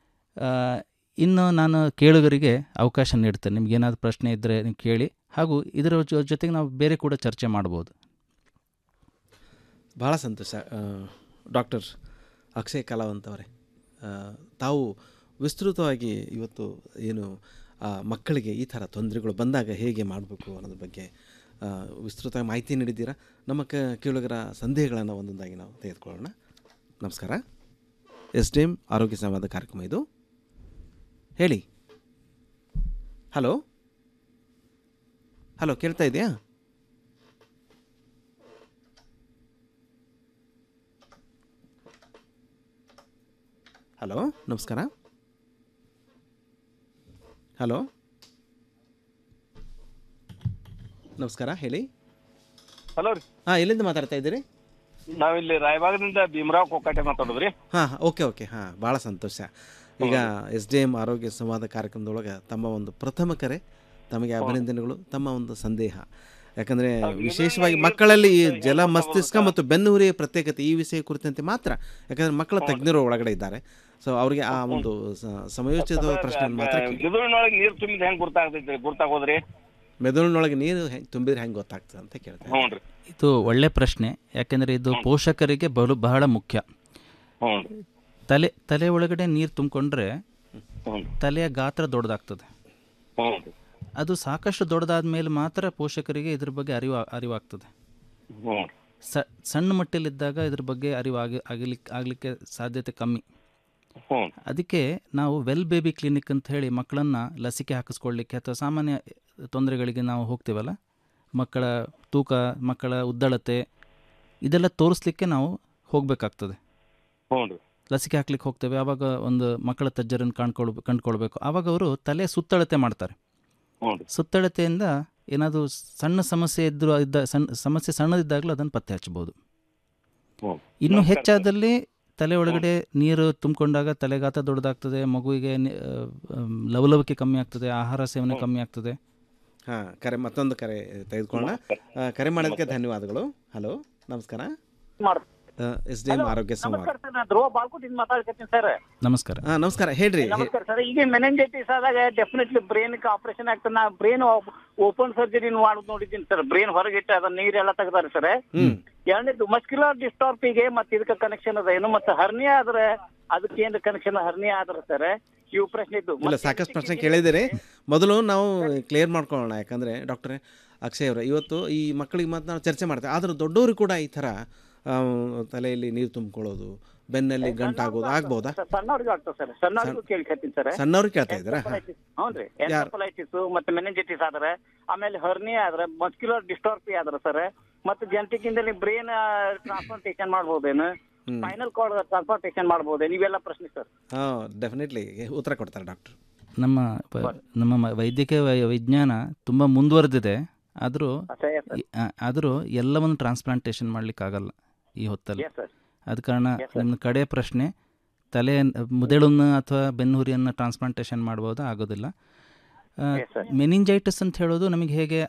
ಇನ್ನು ನಾನು ಕೇಳುಗರಿಗೆ ಅವಕಾಶ ನೀಡ್ತೇನೆ ನಿಮ್ಗೆ ಏನಾದರೂ ಪ್ರಶ್ನೆ ಇದ್ದರೆ ನೀವು ಕೇಳಿ ಹಾಗೂ ಇದರ ಜೊತೆಗೆ ನಾವು ಬೇರೆ ಕೂಡ ಚರ್ಚೆ ಮಾಡ್ಬೋದು ಭಾಳ ಸಂತೋಷ ಡಾಕ್ಟರ್ ಅಕ್ಷಯ್ ಕಲಾವಂತ್ ಅವರೇ ತಾವು ವಿಸ್ತೃತವಾಗಿ ಇವತ್ತು ಏನು ಮಕ್ಕಳಿಗೆ ಈ ಥರ ತೊಂದರೆಗಳು ಬಂದಾಗ ಹೇಗೆ ಮಾಡಬೇಕು ಅನ್ನೋದ್ರ ಬಗ್ಗೆ ವಿಸ್ತೃತ ಮಾಹಿತಿ ನೀಡಿದ್ದೀರಾ ನಮ್ಮ ಕ ಕೇಳುಗರ ಸಂದೇಹಗಳನ್ನು ಒಂದೊಂದಾಗಿ ನಾವು ತೆಗೆದುಕೊಳ್ಳೋಣ ನಮಸ್ಕಾರ ಎಸ್ ಡಿ ಎಮ್ ಆರೋಗ್ಯ ಸಂವಾದ ಕಾರ್ಯಕ್ರಮ ಇದು ಹೇಳಿ ಹಲೋ ಹಲೋ ಕೇಳ್ತಾ ಇದೆಯಾ ಹಲೋ ನಮಸ್ಕಾರ ಹಲೋ ನಮಸ್ಕಾರ ಹೇಳಿ ಹಲೋ ರೀ ಹಾಂ ಎಲ್ಲಿಂದ ಮಾತಾಡ್ತಾ ಇದ್ದೀರಿ ನಾವಿಲ್ಲಿ ರಾಯಬಾಗದಿಂದ ಭೀಮರಾವ್ ಕೊಕ್ಕಾಟೆ ಮಾತಾಡೋದ್ರಿ ಹಾಂ ಓಕೆ ಓಕೆ ಹಾಂ ಭಾಳ ಸಂತೋಷ ಈಗ ಎಸ್ ಡಿ ಎಮ್ ಆರೋಗ್ಯ ಸಂವಾದ ಕಾರ್ಯಕ್ರಮದೊಳಗೆ ತಮ್ಮ ಒಂದು ಪ್ರಥಮ ಕರೆ ತಮಗೆ ಅಭಿನಂದನೆಗಳು ತಮ್ಮ ಒಂದು ಸಂದೇಹ ಯಾಕಂದರೆ ವಿಶೇಷವಾಗಿ ಮಕ್ಕಳಲ್ಲಿ ಈ ಜಲ ಮಸ್ತಿಷ್ಕ ಮತ್ತು ಬೆನ್ನುಹುರಿಯ ಪ್ರತ್ಯೇಕತೆ ಈ ವಿಷಯ ಕುರಿತಂತೆ ಮಾತ್ರ ಯಾಕಂದರೆ ಮಕ್ಕಳ ತಜ್ಞರು ಒಳಗಡೆ ಇದ್ದಾರೆ ಸೊ ಅವರಿಗೆ ಆ ಒಂದು ಸ- ಸಮಯೋಚಿತ ಪ್ರಶ್ನೆಯನ್ನು ಮಾತ್ರ ಕೇಳಿ. ಗಿದುಳಿನೊಳಗೆ ನೀರ್ ತುಂಬಿದ ಹೆಂಗ್ ಗುರ್ತಾಗ್ತೈತ್ರಿ ಗುರ್ತಾಗೋದ್ರಿ ಮೆದುಳಿನೊಳಗೆ ನೀರು ಹೆಂಗೆ ತುಂಬಿದ್ರೆ ಹೆಂಗೆ ಗೊತ್ತಾಗ್ತದೆ ಅಂತ ಕೇಳ್ತಾರೆ ಹ್ಞೂ ರೀ ಇದು ಒಳ್ಳೆ ಪ್ರಶ್ನೆ ಯಾಕೆಂದರೆ ಇದು ಪೋಷಕರಿಗೆ ಬಲು ಬಹಳ ಮುಖ್ಯ ಹ್ಞೂ ತಲೆ ತಲೆ ಒಳಗಡೆ ನೀರು ತುಂಬಿಕೊಂಡ್ರೆ ಹ್ಞೂ ತಲೆಯ ಗಾತ್ರ ದೊಡ್ಡದಾಗ್ತದೆ ಹ್ಞೂ ರೀ ಅದು ಸಾಕಷ್ಟು ದೊಡ್ಡದಾದ ಮೇಲೆ ಮಾತ್ರ ಪೋಷಕರಿಗೆ ಇದ್ರ ಬಗ್ಗೆ ಅರಿವು ಅರಿವಾಗ್ತದೆ ಹ್ಞೂ ಸ ಸಣ್ಣ ಮಟ್ಟದಲ್ಲಿದ್ದಾಗ ಇದ್ರ ಬಗ್ಗೆ ಅರಿವು ಆಗಿ ಆಗಲಿಕ್ಕೆ ಆಗಲಿಕ್ಕೆ ಸಾಧ್ಯತೆ ಕಮ್ಮಿ ಹ್ಞೂ ಅದಕ್ಕೆ ನಾವು ವೆಲ್ ಬೇಬಿ ಕ್ಲಿನಿಕ್ ಅಂತ ಹೇಳಿ ಮಕ್ಕಳನ್ನು ಲಸಿಕೆ ಹಾಕಿಸ್ಕೊಳ್ಳಿಕ್ಕೆ ಅಥವಾ ಸಾಮಾನ್ಯ ತೊಂದರೆಗಳಿಗೆ ನಾವು ಹೋಗ್ತೀವಲ್ಲ ಮಕ್ಕಳ ತೂಕ ಮಕ್ಕಳ ಉದ್ದಳತೆ ಇದೆಲ್ಲ ತೋರಿಸ್ಲಿಕ್ಕೆ ನಾವು ಹೋಗಬೇಕಾಗ್ತದೆ ಹ್ಞೂ ರೀ ಲಸಿಕೆ ಹಾಕ್ಲಿಕ್ಕೆ ಹೋಗ್ತೇವೆ ಆವಾಗ ಒಂದು ಮಕ್ಕಳ ತಜ್ಜರನ್ನು ಕಾಣ್ಕೊಳ್ ಕಂಡುಕೊಳ್ಬೇಕು ಆವಾಗ ಅವರು ತಲೆ ಸುತ್ತಳತೆ ಮಾಡ್ತಾರೆ ಹ್ಞೂ ರೀ ಸುತ್ತಳತೆಯಿಂದ ಏನಾದರೂ ಸಣ್ಣ ಸಮಸ್ಯೆ ಇದ್ದರೂ ಇದ್ದ ಸಣ್ಣ ಸಮಸ್ಯೆ ಸಣ್ಣದಿದ್ದಾಗಲೂ ಅದನ್ನು ಪತ್ತೆ ಹಚ್ಚಬಹುದು ಹ್ಞೂ ಇನ್ನು ಹೆಚ್ಚಾದಲ್ಲಿ ತಲೆ ಒಳಗಡೆ ನೀರು ತುಂಬಿಕೊಂಡಾಗ ತಲೆಗಾತ ದೊಡ್ಡದಾಗ್ತದೆ ಮಗುವಿಗೆ ನಿ- ಆ, ಆಮ್, ಲವಲವಿಕೆ ಕಮ್ಮಿ ಆಗ್ತದೆ ಆಹಾರ ಸೇವನೆ ಕಮ್ಮಿ ಆಗ್ತದೆ ಹಾಂ ಕರೆ ಮತ್ತೊಂದು ಕರೆ ತೆಗೆದುಕೊಳ್ಳೋಣ ಆ, ಕರೆ ಮಾಡೋದಕ್ಕೆ ಧನ್ಯವಾದಗಳು ಹಲೋ ನಮಸ್ಕಾರ ಎಸ್ ಡಿ ಎಂ ಆರೋಗ್ಯ ಸಂವಾದ ನಮಸ್ಕಾರ ಸರ್ ನಾನು ಧ್ರುವ ಬಾಲ್ಕೋಟಿಂದ ಮಾತಾಡ್ಕತ್ತೀನಿ ಸರ್ ನಮಸ್ಕಾರ ಹಾಂ ನಮಸ್ಕಾರ ಹೇಳ್ರಿ ಹೇ- ನಮಸ್ಕಾರ ಸರ್ ಈಗ ಮೆನೆಂಜೈಟಿಸ್ ಆದಾಗ ಡೆಫಿನೆಟ್ಲಿ ಬ್ರೈನ್ ಆಪರೇಷನ್ ಆಗ್ತದೆ ನಾ ಬ್ರೈನ್ ಓಪನ್ ಸರ್ಜರಿ ಮಾಡೋದು ನೋಡಿದ್ದೀನಿ ಸರ್ ಬ್ರೈನ್ ಹೊರಗಿಟ್ಟು ಅದನ್ನ ನೀರೆಲ್ಲ ತೆಗ್ದಾರೆ ಸರ್ ಹ್ಮ್ ಎರಡನೇದು ಮಸ್ಕ್ಯುಲರ್ ಡಿಸ್ಟಾರ್ಪಿಗೆ ಮತ್ತೆ ಇದಕ್ಕೆ ಕನೆಕ್ಷನ್ ಅದ ಏನು ಮತ್ತೆ ಹರ್ನಿಯಾ ಆದ್ರೆ ಅದಕ್ಕೆ ಏನು ಕನೆಕ್ಷನ್ ಹರ್ನಿಯಾ ಆದ್ರೆ ಸರ್ ಇವು ಪ್ರಶ್ನೆ ಇದ್ದು ಇಲ್ಲ ಸಾಕಷ್ಟು ಪ್ರಶ್ನೆ ಕೇಳಿದ್ದೀರಿ ಮೊದಲು ನಾವು ಕ್ಲಿಯರ್ ಮಾಡ್ಕೊಳ್ಳೋಣ ಯಾಕಂದರೆ ಡಾಕ್ಟ್ರೆ ಅಕ್ಷಯ್ ಅವರೇ ಇವತ್ತು ಈ ಮಕ್ಕಳಿಗೆ ಮಾತ್ರ ನಾವು ಚರ್ಚೆ ಮಾಡ್ತೇವೆ ಆದರೆ ದೊಡ್ಡವರು ಕೂಡ ಈ ಥರ ಆ, ತಲೆಯಲ್ಲಿ ನೀರು ತುಂಬಿಕೊಳ್ಳೋದು ಬೆನ್ನಲ್ಲಿ ಗಂಟಾಗೋದು ಆಗ್ಬೋದಾ ಸರ್, ಸಣ್ಣವ್ರಿಗೆ ಆಗ್ತದೆ ಸರ್ ಸಣ್ಣವ್ರಿಗೂ ಕೇಳ್ಕತ್ತೀನಿ ಸರ್ ಸಣ್ಣವ್ರಿಗೆ ಕೇಳ್ತಾ ಇದ್ದೀರಾ ಹೌದ್ರಿ ಎನ್ಸಫಲೈಟಿಸ್ ಮತ್ತೆ ಮೆನೆಂಜೈಟಿಸ್ ಆದ್ರೆ ಆಮೇಲೆ ಹರ್ನಿಯಾ ಆದ್ರೆ ಮಸ್ಕ್ಯುಲರ್ ಡಿಸ್ಟಾರ್ಪಿ ಆದ್ರೆ ಸರ್ ಮತ್ತೆ ಜೆನೆಟಿಕ್ ಇಂದ ಬ್ರೈನ್ ಟ್ರಾನ್ಸ್ಪ್ಲಾಂಟೇಶನ್ ಮಾಡ್ಬೋದೇನು ಹ್ಮ್. ಸ್ಪೈನಲ್ ಕಾರ್ಡ್ ಟ್ರಾನ್ಸ್ಪ್ಲಾಂಟೇಶನ್ ಮಾಡ್ಬೋದೇನು ಇವೆಲ್ಲ ಪ್ರಶ್ನೆ ಸರ್ ಹಾಂ ಡೆಫಿನೆಟ್ಲಿ ಉತ್ತರ ಕೊಡ್ತಾರೆ ಡಾಕ್ಟ್ರು ನಮ್ಮ ಪ- ನಮ್ಮ ಮ- ವೈದ್ಯಕೀಯ ವೈ- ವಿಜ್ಞಾನ ತುಂಬ ಮುಂದುವರೆದಿದೆ ಆದರೂ ಆದರೂ ಎಲ್ಲವನ್ನು ಟ್ರಾನ್ಸ್ಪ್ಲಾಂಟೇಷನ್ ಮಾಡಲಿಕ್ಕಾಗಲ್ಲ ಈ ಹೊತ್ತಲ್ಲಿ Yes, sir. ಆದ ಕಾರಣ ನಿಮ್ಮ ಕಡೆ ಪ್ರಶ್ನೆ ತಲೆ ಮುದೆಳನ್ನು ಅಥವಾ ಬೆನ್ನುಹುರಿಯನ್ನು ಟ್ರಾನ್ಸ್ಪ್ಲಾಂಟೇಷನ್ ಮಾಡ್ಬೋದಾ ಆಗೋದಿಲ್ಲ ಮೆನಿಂಜೈಟಿಸ್ ಅಂತ ಹೇಳೋದು ನಮಗೆ ಹೇಗೆ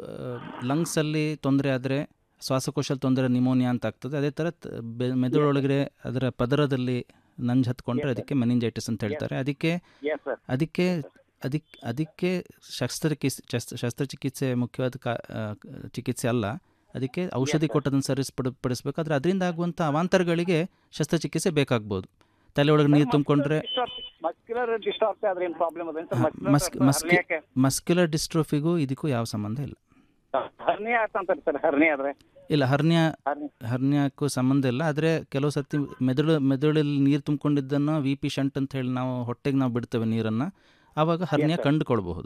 ಲಂಗ್ಸಲ್ಲಿ ತೊಂದರೆ ಆದರೆ ಶ್ವಾಸಕೋಶದಲ್ಲಿ ತೊಂದರೆ ನಿಮೋನಿಯಾ ಅಂತ ಆಗ್ತದೆ ಅದೇ ಥರ ತ- ಬೆ- ಮೆದುಳೊಳಗಡೆ ಅದರ ಪದರದಲ್ಲಿ ನಂಜು ಹತ್ಕೊಂಡ್ರೆ ಅದಕ್ಕೆ ಮೆನಿಂಜೈಟಿಸ್ ಅಂತ ಹೇಳ್ತಾರೆ ಅದಕ್ಕೆ Yes, sir. ಅದಕ್ಕೆ ಅದಕ್ಕೆ ಅದಕ್ಕೆ ಶಸ್ತ್ರಚಿಕಿತ್ಸೆ ಶಸ್ತ್ರ ಶಸ್ತ್ರಚಿಕಿತ್ಸೆ ಮುಖ್ಯವಾದ ಕಾ ಆ, ಚಿಕಿತ್ಸೆ ಅಲ್ಲ ಅದಕ್ಕೆ ಔಷಧಿ ಕೊಟ್ಟದನ್ನು ಸರಿಸ್ಪಡ ಪಡಿಸ್ಬೇಕಾದ್ರೆ ಅದರಿಂದ ಆಗುವಂಥ ಅವಾಂತರಗಳಿಗೆ ಶಸ್ತ್ರಚಿಕಿತ್ಸೆ ಬೇಕಾಗ್ಬೋದು ತಲೆ ಒಳಗೆ ನೀರು ತುಂಬಿಕೊಂಡ್ರೆ ಮಸ್ಕ್ಯುಲರ್ ಡಿಸ್ಟಾರ್ಪಿ ಆದ್ರೆ ಏನು ಪ್ರಾಬ್ಲಮ್ ಅದ ಮಸ್ ಮಸ್ಕಿ ಮಸ್ಕ್ಯುಲರ್ ಡಿಸ್ಟ್ರೋಫಿಗೂ ಇದಕ್ಕೂ ಯಾವ ಸಂಬಂಧ ಇಲ್ಲ ಹರ್ನಿಯಾ ಆಗ್ತಂತಾರೆ ಸರ್ ಹರ್ನಿಯಾ ಆದ್ರೆ ಇಲ್ಲ ಹರ್ನಿಯಾ ಹರ್ನಿಯಾಕ್ಕೂ ಸಂಬಂಧ ಇಲ್ಲ ಆದರೆ ಕೆಲವು ಸರ್ತಿ ಮೆದುಳು ಮೆದುಳಲ್ಲಿ ನೀರು ತುಂಬಿಕೊಂಡಿದ್ದನ್ನು ವಿ ಪಿ ಶಂಟ್ ಅಂತ ಹೇಳಿ ನಾವು ಹೊಟ್ಟೆಗೆ ನಾವು ಬಿಡ್ತೇವೆ ನೀರನ್ನು ಆವಾಗ ಹರ್ನಿಯಾ sir. ಕಂಡುಕೊಳ್ಬಹುದು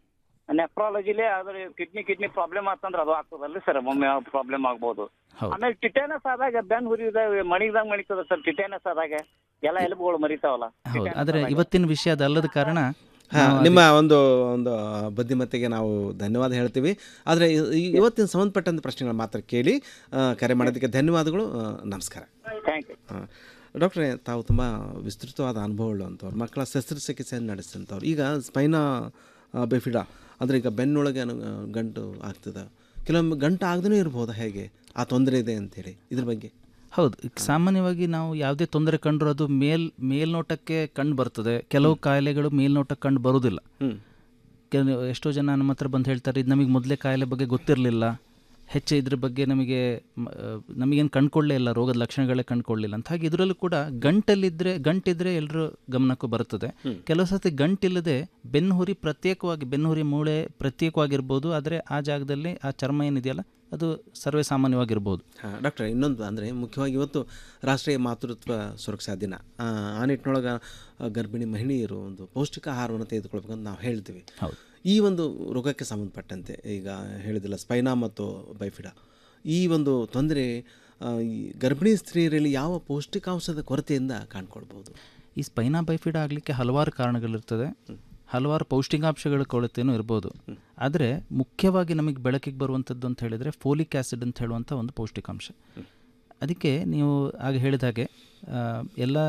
ನೆಫ್ರಾಲಜಿಲೇ ಆದ್ರೆ ಕಿಡ್ನಿ ಕಿಡ್ನಿ ಪ್ರಾಬ್ಲಮ್ ಆಗ್ತಂದ್ರೆ ಅದು ಆಗ್ತದಲ್ರಿ ಸರ್ ಒಮ್ಮೆ ಪ್ರಾಬ್ಲಮ್ ಆಗ್ಬೋದು ಹೌದು. ಆಮೇಲೆ ಟಿಟೇನಸ್ ಆದಾಗ ಬೆನ್ ಹುರಿದ ಮಣಿದಾಗ ಮಣಿತದ ಸರ್ ಟಿಟೇನಸ್ ಆದಾಗ ಎಲ್ಲ ಎಲುಬುಗಳು ಮರಿತಾವಲ್ಲ ಹೌದು ಆದರೆ ಇವತ್ತಿನ ವಿಷಯ ಅದಲ್ಲದ ಕಾರಣ ಹಾ, ನಾವು ನಿಮ್ಮ ಒಂದು ಒಂದು ಬುದ್ಧಿಮತ್ತೆಗೆ ನಾವು ಧನ್ಯವಾದ ಹೇಳ್ತೀವಿ ಆದರೆ ಇ- ಇವತ್ತಿನ ಸಂಬಂಧಪಟ್ಟಂಥ ಪ್ರಶ್ನೆಗಳು ಮಾತ್ರ ಕೇಳಿ ಆ, ಕರೆ ಮಾಡೋದಕ್ಕೆ ಧನ್ಯವಾದಗಳು ಆ, ನಮಸ್ಕಾರ ಥ್ಯಾಂಕ್ ಯು ಹಾಂ ಡಾಕ್ಟ್ರೇ ತಾವು ತುಂಬ ವಿಸ್ತೃತವಾದ ಅನುಭವಗಳಂಥವ್ರು ಮಕ್ಕಳ ಶಸ್ತ್ರಚಿಕಿತ್ಸೆಯನ್ನು ನಡೆಸಿದಂಥವ್ರು ಈಗ ಸ್ಪೈನಾ ಬೆಫಿಡಾ ಅಂದರೆ ಈಗ ಬೆನ್ನೊಳಗೆ ಅನು ಗಂಟು ಆಗ್ತದೆ ಕೆಲವೊಮ್ಮೆ ಗಂಟು ಆಗದೇ ಇರ್ಬೋದಾ ಹೇಗೆ ಆ ತೊಂದರೆ ಇದೆ ಅಂತೇಳಿ ಇದ್ರ ಬಗ್ಗೆ ಹೌದು ಈಗ ಸಾಮಾನ್ಯವಾಗಿ ನಾವು ಯಾವುದೇ ತೊಂದರೆ ಕಂಡ್ರೂ ಅದು ಮೇಲ್ ಮೇಲ್ನೋಟಕ್ಕೆ ಕಂಡು ಬರ್ತದೆ ಕೆಲವು ಕಾಯಿಲೆಗಳು ಮೇಲ್ನೋಟಕ್ಕೆ ಕಂಡು ಬರೋದಿಲ್ಲ ಹ್ಮ್. ಕೆಲವು ಎಷ್ಟೋ ಜನ ನಮ್ಮ ಹತ್ರ ಬಂದು ಹೇಳ್ತಾರೆ ಇದು ನಮಗೆ ಮೊದಲೇ ಕಾಯಿಲೆ ಬಗ್ಗೆ ಗೊತ್ತಿರಲಿಲ್ಲ ಹೆಚ್ಚು ಇದ್ರ ಬಗ್ಗೆ ನಮಗೆ ಮ- ಆ, ನಮಗೇನು ಕಂಡುಕೊಳ್ಳೇ ಇಲ್ಲ ರೋಗದ ಲಕ್ಷಣಗಳೇ ಕಂಡುಕೊಳ್ಳಿಲ್ಲ ಅಂತ ಹಾಗೆ ಇದರಲ್ಲೂ ಕೂಡ ಗಂಟಲ್ಲಿದ್ದರೆ ಗಂಟಿದ್ರೆ ಎಲ್ಲರೂ ಗಮನಕ್ಕೂ ಬರ್ತದೆ ಕೆಲವು ಸರ್ತಿ ಗಂಟಿಲ್ಲದೆ ಬೆನ್ನುಹುರಿ ಪ್ರತ್ಯೇಕವಾಗಿ ಬೆನ್ನುಹುರಿ ಮೂಳೆ ಪ್ರತ್ಯೇಕವಾಗಿರ್ಬೋದು ಆದರೆ ಆ ಜಾಗದಲ್ಲಿ ಆ ಚರ್ಮ ಏನಿದೆಯಲ್ಲ ಅದು ಸರ್ವೇ ಸಾಮಾನ್ಯವಾಗಿರ್ಬೋದು ಹಾಂ ಡಾಕ್ಟ್ರೆ ಇನ್ನೊಂದು ಅಂದರೆ ಮುಖ್ಯವಾಗಿ ಇವತ್ತು ರಾಷ್ಟ್ರೀಯ ಮಾತೃತ್ವ ಸುರಕ್ಷಾ ದಿನ ಆ, ಆ ನಿಟ್ಟಿನೊಳಗೆ ಆ, ಗರ್ಭಿಣಿ ಮಹಿಳೆಯರು ಒಂದು ಪೌಷ್ಟಿಕ ಆಹಾರವನ್ನು ತೆಗೆದುಕೊಳ್ಬೇಕಂತ ನಾವು ಹೇಳ್ತೀವಿ ಹೌದು ಈ ಒಂದು ರೋಗಕ್ಕೆ ಸಂಬಂಧಪಟ್ಟಂತೆ ಈಗ ಹೇಳಿದಿಲ್ಲ ಸ್ಪೈನಾ ಮತ್ತು ಬೈಫಿಡಾ ಈ ಒಂದು ತೊಂದರೆ ಆ, ಈ ಗರ್ಭಿಣಿ ಸ್ತ್ರೀಯರಲ್ಲಿ ಯಾವ ಪೌಷ್ಟಿಕಾಂಶದ ಕೊರತೆಯಿಂದ ಕಾಣ್ಕೊಳ್ಬೋದು ಈ ಸ್ಪೈನಾ ಬೈಫಿಡ್ ಆಗಲಿಕ್ಕೆ ಹಲವಾರು ಕಾರಣಗಳಿರ್ತದೆ ಹಲವಾರು ಪೌಷ್ಟಿಕಾಂಶಗಳ ಕೊರತೆಯೂ ಇರ್ಬೋದು ಆದರೆ ಮುಖ್ಯವಾಗಿ ನಮಗೆ ಬೆಳಕಿಗೆ ಬರುವಂಥದ್ದು ಅಂತ ಹೇಳಿದರೆ ಫೋಲಿಕ್ ಆ್ಯಸಿಡ್ ಅಂತ ಹೇಳುವಂಥ ಒಂದು ಪೌಷ್ಟಿಕಾಂಶ ಅದಕ್ಕೆ ನೀವು ಆಗ ಹೇಳಿದ ಹಾಗೆ ಆ, ಎಲ್ಲ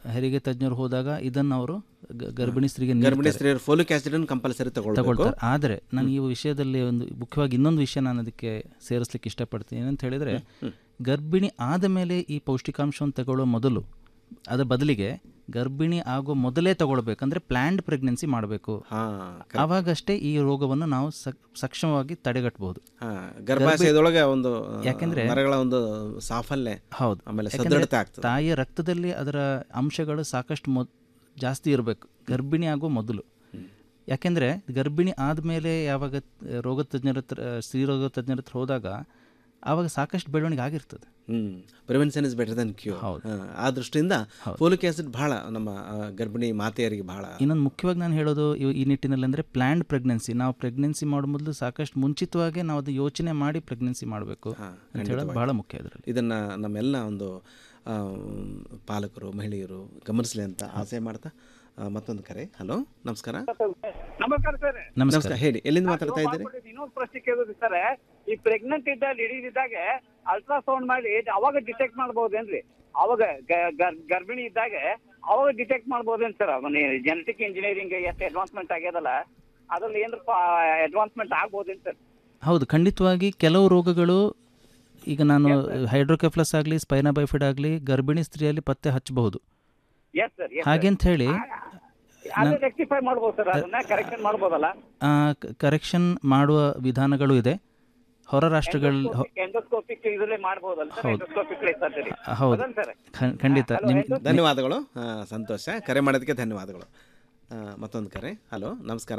ಹೆರಿಗೆ ತಜ್ಞರು ಹೋದಾಗ ಇದನ್ನು ಅವರು ಗ- ಗರ್ಭಿಣಿ ಸ್ತ್ರೀಗೆ ಗರ್ಭಿಣಿ ನೀಡ್ತಾರೆ. ಸ್ತ್ರೀಯರು ಫೋಲಿಕ್ ಆಸಿಡ್ ಕಂಪಲ್ಸರಿ ತಗೊಳ್ಬೇಕು ತಗೊಳ್ತಾರೆ ಆದರೆ ನಾನು ಈ ವಿಷಯದಲ್ಲಿ ಒಂದು ಮುಖ್ಯವಾಗಿ ಇನ್ನೊಂದು ವಿಷಯ ನಾನು ಅದಕ್ಕೆ ಸೇರಿಸ್ಲಿಕ್ಕೆ ಇಷ್ಟಪಡ್ತೀನಿ ಏನಂತ ಹೇಳಿದರೆ ಗರ್ಭಿಣಿ ಆದ ಮೇಲೆ ಈ ಪೌಷ್ಟಿಕಾಂಶವನ್ನು ತಗೊಳ್ಳೋ ಮೊದಲು ಅದರ ಬದಲಿಗೆ ಗರ್ಭಿಣಿ ಆಗೋ ಮೊದಲೇ ತಗೊಳ್ಬೇಕಂದ್ರೆ ಪ್ಲ್ಯಾಂಡ್ ಪ್ರೆಗ್ನೆನ್ಸಿ ಮಾಡಬೇಕು ಆವಾಗಷ್ಟೇ ಈ ರೋಗವನ್ನು ನಾವು ಸಕ್- ಸಕ್ಷಮವಾಗಿ ತಡೆಗಟ್ಟಬಹುದು ಗರ್ಭಾಶಯದೊಳಗೆ ಒಂದು ಆ, ಯಾಕೆಂದ್ರೆ ನರಗಳ ಒಂದು ಸಾಫಲ್ಯ ಹೌದು ಆಮೇಲೆ ಯಾಕೆಂದ್ರೆ ಸದೃಢತೆ ಆಗ್ತದೆ ತಾಯಿಯ ರಕ್ತದಲ್ಲಿ ಅದರ ಅಂಶಗಳು ಸಾಕಷ್ಟು ಮೊ ಜಾಸ್ತಿ ಇರಬೇಕು ಗರ್ಭಿಣಿ ಆಗೋ ಮೊದಲು ಯಾಕೆಂದರೆ ಗರ್ಭಿಣಿ ಆದಮೇಲೆ ಯಾವಾಗ ಆ, ರೋಗ ತಜ್ಞರ ಹತ್ರ ಸ್ತ್ರೀ ರೋಗ ತಜ್ಞರ ಹತ್ರ ಹೋದಾಗ ಆವಾಗ ಸಾಕಷ್ಟು ಬೆಳವಣಿಗೆ ಆಗಿರ್ತದೆ hmm prevention is better than cure ಆ ದೃಷ್ಟಿಯಿಂದ ಫೋಲಿಕ್ ಆಸಿಡ್ ಬಹಳ ನಮ್ಮ ಆ, ಗರ್ಭಿಣಿ ಮಾತೆಯರಿಗೆ ಬಹಳ ಇನ್ನೊಂದು ಮುಖ್ಯವಾಗಿ ನಾನು ಹೇಳೋದು ಇವ್- ಈ ನಿಟ್ಟಿನಲ್ಲಿ ಅಂದರೆ ಪ್ಲ್ಯಾಂಡ್ ಪ್ರೆಗ್ನೆನ್ಸಿ ನಾವು ಪ್ರೆಗ್ನೆನ್ಸಿ ಮಾಡೋ ಮೊದಲು ಸಾಕಷ್ಟು ಮುಂಚಿತವಾಗಿ ನಾವು ಅದು ಯೋಚನೆ ಮಾಡಿ ಪ್ರೆಗ್ನೆನ್ಸಿ ಮಾಡಬೇಕು ಅಂತ ಹೇಳೋದು ಖಂಡಿತವಾಗಿ. ಬಹಳ ಮುಖ್ಯ ಇದರಲ್ಲಿ ಇದನ್ನ ನಮ್ಮೆಲ್ಲ ಒಂದು ಆ, ಪಾಲಕರು ಮಹಿಳೆಯರು ಗಮನಿಸಲಿ ಅಂತ ಆಸೆ ಮಾಡ್ತಾ ಆ, ಮತ್ತೊಂದು ಕರೆ ಹಲೋ ನಮಸ್ಕಾರ ನಮಸ್ಕಾರ ಸರ್ ನಮಸ್ಕಾರ ಹೇಳಿ ಎಲ್ಲಿಂದ ಮಾತಾಡ್ತಾ ಇದ್ದೀರಿ ಇನ್ನೊಂದು ಪ್ರಶ್ನೆ ಕೇಳೋದು ಸರ್ ಈ ಪ್ರೆಗ್ನೆಂಟ್ ಇದ್ದ ಲೇಡೀಸ್ ಇದ್ದಾಗ ಅಲ್ಟ್ರಾಸೌಂಡ್ ಮಾಡಿ ಅವಾಗ ಡಿಟೆಕ್ಟ್ ಮಾಡ್ಬೋದೇನ್ರಿ ಅವಾಗ ಗ- ಗರ್- ಗರ್ಭಿಣಿ ಇದ್ದಾಗ ಅವಾಗ ಡಿಟೆಕ್ಟ್ ಮಾಡ್ಬೋದೇನ್ ಸರ್ ಅವನ ಜೆನೆಟಿಕ್ ಇಂಜಿನಿಯರಿಂಗ್ ಎಷ್ಟು ಅಡ್ವಾನ್ಸ್ಮೆಂಟ್ ಆಗ್ಯದಲ್ಲ ಅದ್ರಲ್ಲಿ ಏನ್ರಪ್ಪ ಅಡ್ವಾನ್ಸ್ಮೆಂಟ್ ಆಗ್ಬೋದೇನ್ ಸರ್ ಹೌದು ಖಂಡಿತವಾಗಿ ಕೆಲವು ರೋಗಗಳು ಈಗ ನಾನು ಹೈಡ್ರೋಕೆಫ್ಲಸ್ ಆಗಲಿ ಸ್ಪೈನಾ ಬೈಫಿಡ್ ಆಗಲಿ ಗರ್ಭಿಣಿ ಸ್ತ್ರೀಯಲ್ಲಿ ಪತ್ತೆ ಹಚ್ಚಬಹುದು ಎಸ್ ಸರ್ ಹಾಗೆಂತ ಹೇಳಿ ಅದೇ ರೆಕ್ಟಿಫೈ ಮಾಡ್ಬೋದು ಸರ್ ಅದನ್ನ ಕರೆಕ್ಷನ್ ಮಾಡ್ಬೋದಲ್ಲ ಕರೆಕ್ಷನ್ ಮಾಡುವ ವಿಧಾನಗಳು ಇದೆ ಹೊರ ರಾಷ್ಟ್ರಗಳಲ್ಲಿ ಹೊ- ಎಂಡೋಸ್ಕೋಪಿಕ್ ಇದ್ರಲ್ಲೇ ಮಾಡ್ಬೋದಲ್ಲ ಸರ್ ಹೌದು. ಎಂಡೋಸ್ಕೋಪಿಕ್ ಸರ್ಜರಿ ಹೌದು ಸರ್ ಖ- ಖಂಡಿತ ನಿಮ್ ಧನ್ಯವಾದಗಳು ಆ, ಸಂತೋಷ ಕರೆ ಮಾಡೋದಕ್ಕೆ ಧನ್ಯವಾದಗಳು ಆ, ಮತ್ತೊಂದು ಕರೆ ಹಲೋ ನಮಸ್ಕಾರ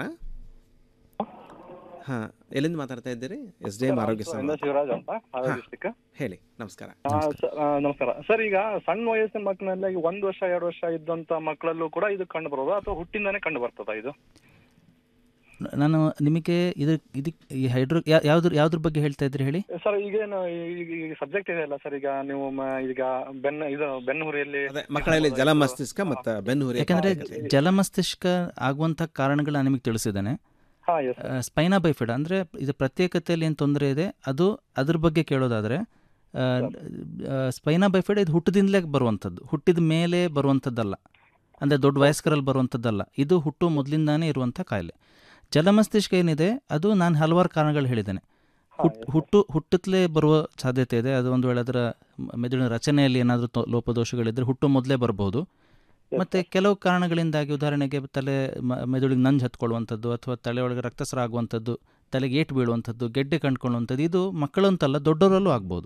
ಹಾ ಎಲ್ಲಿಂದ ಮಾತಾಡ್ತಾ ಇದ್ದೀರಿ ಎಸ್ ಡಿ ಎಂ ಆರೋಗ್ಯ ಸರ್, ಸಂವಾದ. ಶಿವರಾಜ್ ಅಂತ ಹಾವೇರಿ ಹಾ, ಡಿಸ್ಟಿಕ್ ಹೇಳಿ ನಮಸ್ಕಾರ ಆ, ಸ- ಆ, ನಮಸ್ಕಾರ ಸರ್ ಈಗ ಸಣ್ಣ ವಯಸ್ಸಿನ ಮಕ್ಕಳಲ್ಲಿ ಈಗ ಒಂದು ವರ್ಷ ಎರಡು ವರ್ಷ ಇದ್ದಂತ ಮಕ್ಕಳಲ್ಲೂ ಕೂಡ ಇದು ಕಂಡು ಬರೋದು ಅಥವಾ ಹುಟ್ಟಿಂದಾನೇ ಕಂಡು ಬರ್ತದ ಇದು ನಾನು ನಿಮಗೆ ಇದು ಇದಕ್ಕೆ ಈ ಹೈಡ್ರೋ ಯಾ- ಯಾವ್ದ್ರ ಯಾವ್ದ್ರ ಬಗ್ಗೆ ಹೇಳ್ತಾ ಇದ್ರಿ ಹೇಳಿ ಸರ್ ಈಗೇನು ಈಗ ಸಬ್ಜೆಕ್ಟ್ ಇದೆ ಅಲ್ಲ ಸರ್ ಈಗ ನೀವು ಮ- ಈಗ ಬೆನ್ನ ಇದು ಬೆನ್ನುಹುರಿಯಲ್ಲಿ ಮಕ್ಕಳಲ್ಲಿ ಜಲ ಮಸ್ತಿಷ್ಕ ಮತ್ತು ಬೆನ್ನುಹುರಿ ಯಾಕಂದ್ರೆ ಜಲಮಸ್ತಿಷ್ಕ ಆಗುವಂಥ ಕಾರಣಗಳು ನಾನು ನಿಮಗೆ ತಿಳಿಸಿದ್ದೇನೆ ಹಾ ಎಸ್ ಸ್ಪೈನಾ ಬೈಫಿಡ್ ಅಂದರೆ ಇದು ಪ್ರತ್ಯೇಕತೆಯಲ್ಲಿ ಏನು ತೊಂದರೆ ಇದೆ ಅದು ಅದ್ರ ಬಗ್ಗೆ ಕೇಳೋದಾದರೆ ಸ್ಪೈನಾ ಬೈಫಿಡ್ ಇದು ಹುಟ್ಟದಿಂದಲೇ ಬರುವಂಥದ್ದು ಹುಟ್ಟಿದ ಮೇಲೆ ಬರುವಂಥದ್ದಲ್ಲ ಅಂದರೆ ದೊಡ್ಡ ವಯಸ್ಕರಲ್ಲಿ ಬರುವಂಥದ್ದಲ್ಲ ಇದು ಹುಟ್ಟು ಮೊದಲಿಂದಾನೇ ಇರುವಂಥ ಕಾಯಿಲೆ ಜಲಮಸ್ತಿಷ್ಕ ಏನಿದೆ ಅದು ನಾನು ಹಲವಾರು ಕಾರಣಗಳು ಹೇಳಿದ್ದೇನೆ ಹುಟ್ ಹುಟ್ಟು ಹುಟ್ಟುತ್ತಲೇ ಬರುವ ಸಾಧ್ಯತೆ ಇದೆ ಅದು ಒಂದು ವೇಳೆ ಅದರ ಮ- ಮೆದುಳಿನ ರಚನೆಯಲ್ಲಿ ಏನಾದರೂ ತೊ- ಲೋಪದೋಷಗಳಿದ್ದರೆ ಹುಟ್ಟು ಮೊದಲೇ ಬರ್ಬೋದು ಮತ್ತು ಕೆಲವು ಕಾರಣಗಳಿಂದಾಗಿ ಉದಾಹರಣೆಗೆ ತಲೆ ಮ- ಮೆದುಳಿಗೆ ನಂಜು ಹತ್ಕೊಳ್ಳುವಂಥದ್ದು ಅಥವಾ ತಲೆ ಒಳಗೆ ರಕ್ತಸ್ರ ಆಗುವಂಥದ್ದು ತಲೆಗೆ ಏಟು ಬೀಳುವಂಥದ್ದು ಗೆಡ್ಡೆ ಕಂಡುಕೊಳ್ಳುವಂಥದ್ದು ಇದು ಮಕ್ಕಳು ಅಂತಲ್ಲ ದೊಡ್ಡವರಲ್ಲೂ ಆಗ್ಬೋದು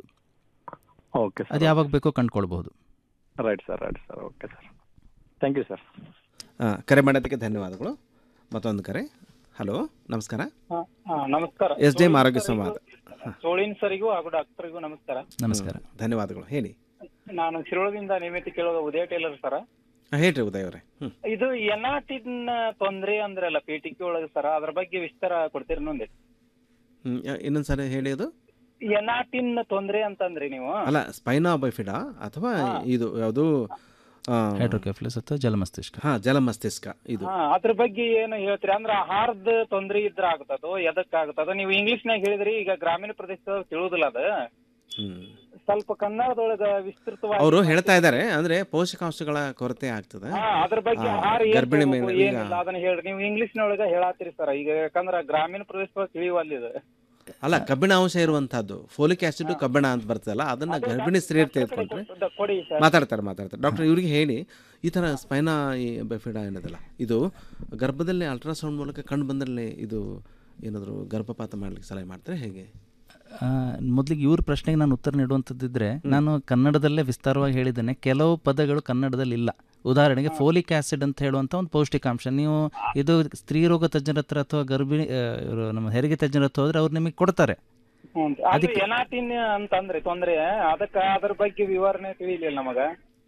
ಓಕೆ ಅದು ಯಾವಾಗ ಬೇಕೋ ಕಂಡುಕೊಳ್ಬೋದು right sir right sir okay sir thank you sir ಆ, ಕರೆ ಮಾಡೋದಕ್ಕೆ ಧನ್ಯವಾದಗಳು ಮತ್ತೊಂದು ಕರೆ ಹಲೋ ನಮಸ್ಕಾರ ನಮಸ್ಕಾರ ಎಸ್ ಡಿ ಎಂ ಆರೋಗ್ಯ ಸಂವಾದ ಸೋಳಿನ್ ಸರಿಗೂ ಹಾಗೂ ಡಾಕ್ಟರ್ಗೂ ನಮಸ್ಕಾರ ನಮಸ್ಕಾರ ಧನ್ಯವಾದಗಳು ಹೇಳಿ ನಾನು ಶಿರೋಳದಿಂದ ನಿಯಮಿತ ಕೇಳೋದು ಉದಯ ಟೇಲರ್ ಸರ ಆ, ಹೇಳ್ರಿ ಉದಯ್ ಅವರೇ ಹ್ಮ್ ಇದು ಎನಾಟಿನ್ ತೊಂದ್ರೆ ಅಂದ್ರಲ್ಲ ಪೇಟಿಕೆ ಒಳಗೆ ಸರ ಅದ್ರ ಬಗ್ಗೆ ವಿಸ್ತಾರ ಕೊಡ್ತೀರಿ ಇನ್ನೊಂದು ಹ್ಮ್ ಯಾ- ಇನ್ನೊಂದ್ ಸರಿ ಹೇಳಿ ಅದು ಎನಾಟಿನ್ ತೊಂದ್ರೆ ಅಂತಂದ್ರಿ ನೀವು ಅಲ್ಲ ಸ್ಪೈನಾ ಬೈಫಿಡಾ ಅಥವಾ ಇದು ಯಾವುದು ಹೈಡ್ರೋಕೆಫ್ಲಸ್ ಅಥವಾ ಜಲಮಸ್ತಿಷ್ಕ ಹಾ ಜಲಮಸ್ತಿಷ್ಕ ಇದು ಹಾ ಅದ್ರ ಬಗ್ಗೆ ಏನು ಹೇಳ್ತೀರಿ ಅಂದ್ರ ಆಹಾರದ ತೊಂದ್ರೆ ಇದ್ರ ಆಗ್ತದೋ ಎದಕ್ ಆಗ್ತದ ನೀವು ಇಂಗ್ಲಿಷ್ನಾಗ ಹೇಳಿದ್ರಿ ಈಗ ಗ್ರಾಮೀಣ ಪ್ರದೇಶದಾಗ ತಿಳಿಯೋದಿಲ್ಲ ಅದ ಹ್ಮ್ ಸ್ವಲ್ಪ ಕನ್ನಡದೊಳಗ ವಿಸ್ತೃತವಾಗಿ ಅವರು ಹೇಳ್ತಾ ಇದ್ದಾರೆ ಅಂದ್ರೆ ಪೋಷಕಾಂಶಗಳ ಕೊರತೆ ಆಗ್ತದೆ ಹಾ ಅದ್ರ ಬಗ್ಗೆ ಆ, ಆಹಾರ ಏನ್ ಗರ್ಭಿಣಿ ತಗೋಬೇಕು, ಮೇಲೆ ಈಗ ಏನಿಲ್ಲ ಅದನ್ನ ಹೇಳ್ರಿ ನೀವು ಇಂಗ್ಲಿಷ್ನೊಳಗ ಹೇಳಾತಿರಿ ಸರ್ ಈಗ ಯಾಕಂದ್ರ ಗ್ರಾಮೀಣ ಪ್ರದೇಶದೊಳಗ ತಿಳಿಯುವಲ್ಲ ಇದು ಅಲ್ಲ ಕಬ್ಬಿಣ ಅಂಶ ಇರುವಂತಹದ್ದು ಫೋಲಿಕ್ ಆಸಿಡ್ ಕಬ್ಬಿಣ ಅಂತ ಬರ್ತದಲ್ಲ ಅದನ್ನ ಗರ್ಭಿಣಿ ಸ್ತ್ರೀಯರು ತೆಗೆದುಕೊಂಡ್ರೆ ದ- ಕೊಡಿ ಸರ್ ಮಾತಾಡ್ತಾರೆ ಮಾತಾಡ್ತಾರೆ ಡಾಕ್ಟರ್ ಇವ್ರಿಗೆ ಹೇಳಿ ಈ ಥರ ಸ್ಪೈನಾ ಈ ಬೈಫಿಡ ಏನದಲ್ಲ ಇದು ಗರ್ಭದಲ್ಲಿ ಅಲ್ಟ್ರಾಸೌಂಡ್ ಮೂಲಕ ಕಂಡು ಬಂದಲ್ಲಿ ಇದು ಏನಾದರೂ ಗರ್ಭಪಾತ ಮಾಡ್ಲಿಕ್ಕೆ ಸಲಹೆ ಮಾಡ್ತಾರೆ ಹೇಗೆ ಮೊದಲಿಗೆ ಇವ್ರ ಪ್ರಶ್ನೆಗೆ ನಾನು ಉತ್ತರ ನೀಡುವಂಥದ್ದಿದ್ರೆ ನಾನು ಕನ್ನಡದಲ್ಲೇ ವಿಸ್ತಾರವಾಗಿ ಹೇಳಿದ್ದೇನೆ ಕೆಲವು ಪದಗಳು ಕನ್ನಡದಲ್ಲಿ ಇಲ್ಲ ಉದಾಹರಣೆಗೆ ಫೋಲಿಕ್ ಆಸಿಡ್ ಅಂತ ಹೇಳುವಂಥ ಒಂದು ಪೌಷ್ಟಿಕಾಂಶ ನೀವು ಇದು ಸ್ತ್ರೀ ರೋಗ ತಜ್ಞರ ಹತ್ರ ಅಥವಾ ಗರ್ಭಿಣಿ ಆ, ಇವ್ರು ನಮ್ಮ ಹೆರಿಗೆ ತಜ್ಞರ ಹತ್ರ ಹೋದ್ರೆ ಅವ್ರು ನಿಮಗೆ ಕೊಡ್ತಾರೆ ಹ್ಞೂ ಅದು ಎನಾಟಿನ್ ಅಂತಂದ್ರಿ ತೊಂದ್ರೆ ಅದಕ್ಕ ಅದ್ರ ಬಗ್ಗೆ ವಿವರಣೆ ತಿಳಿಲಿಲ್ಲ ನಮಗ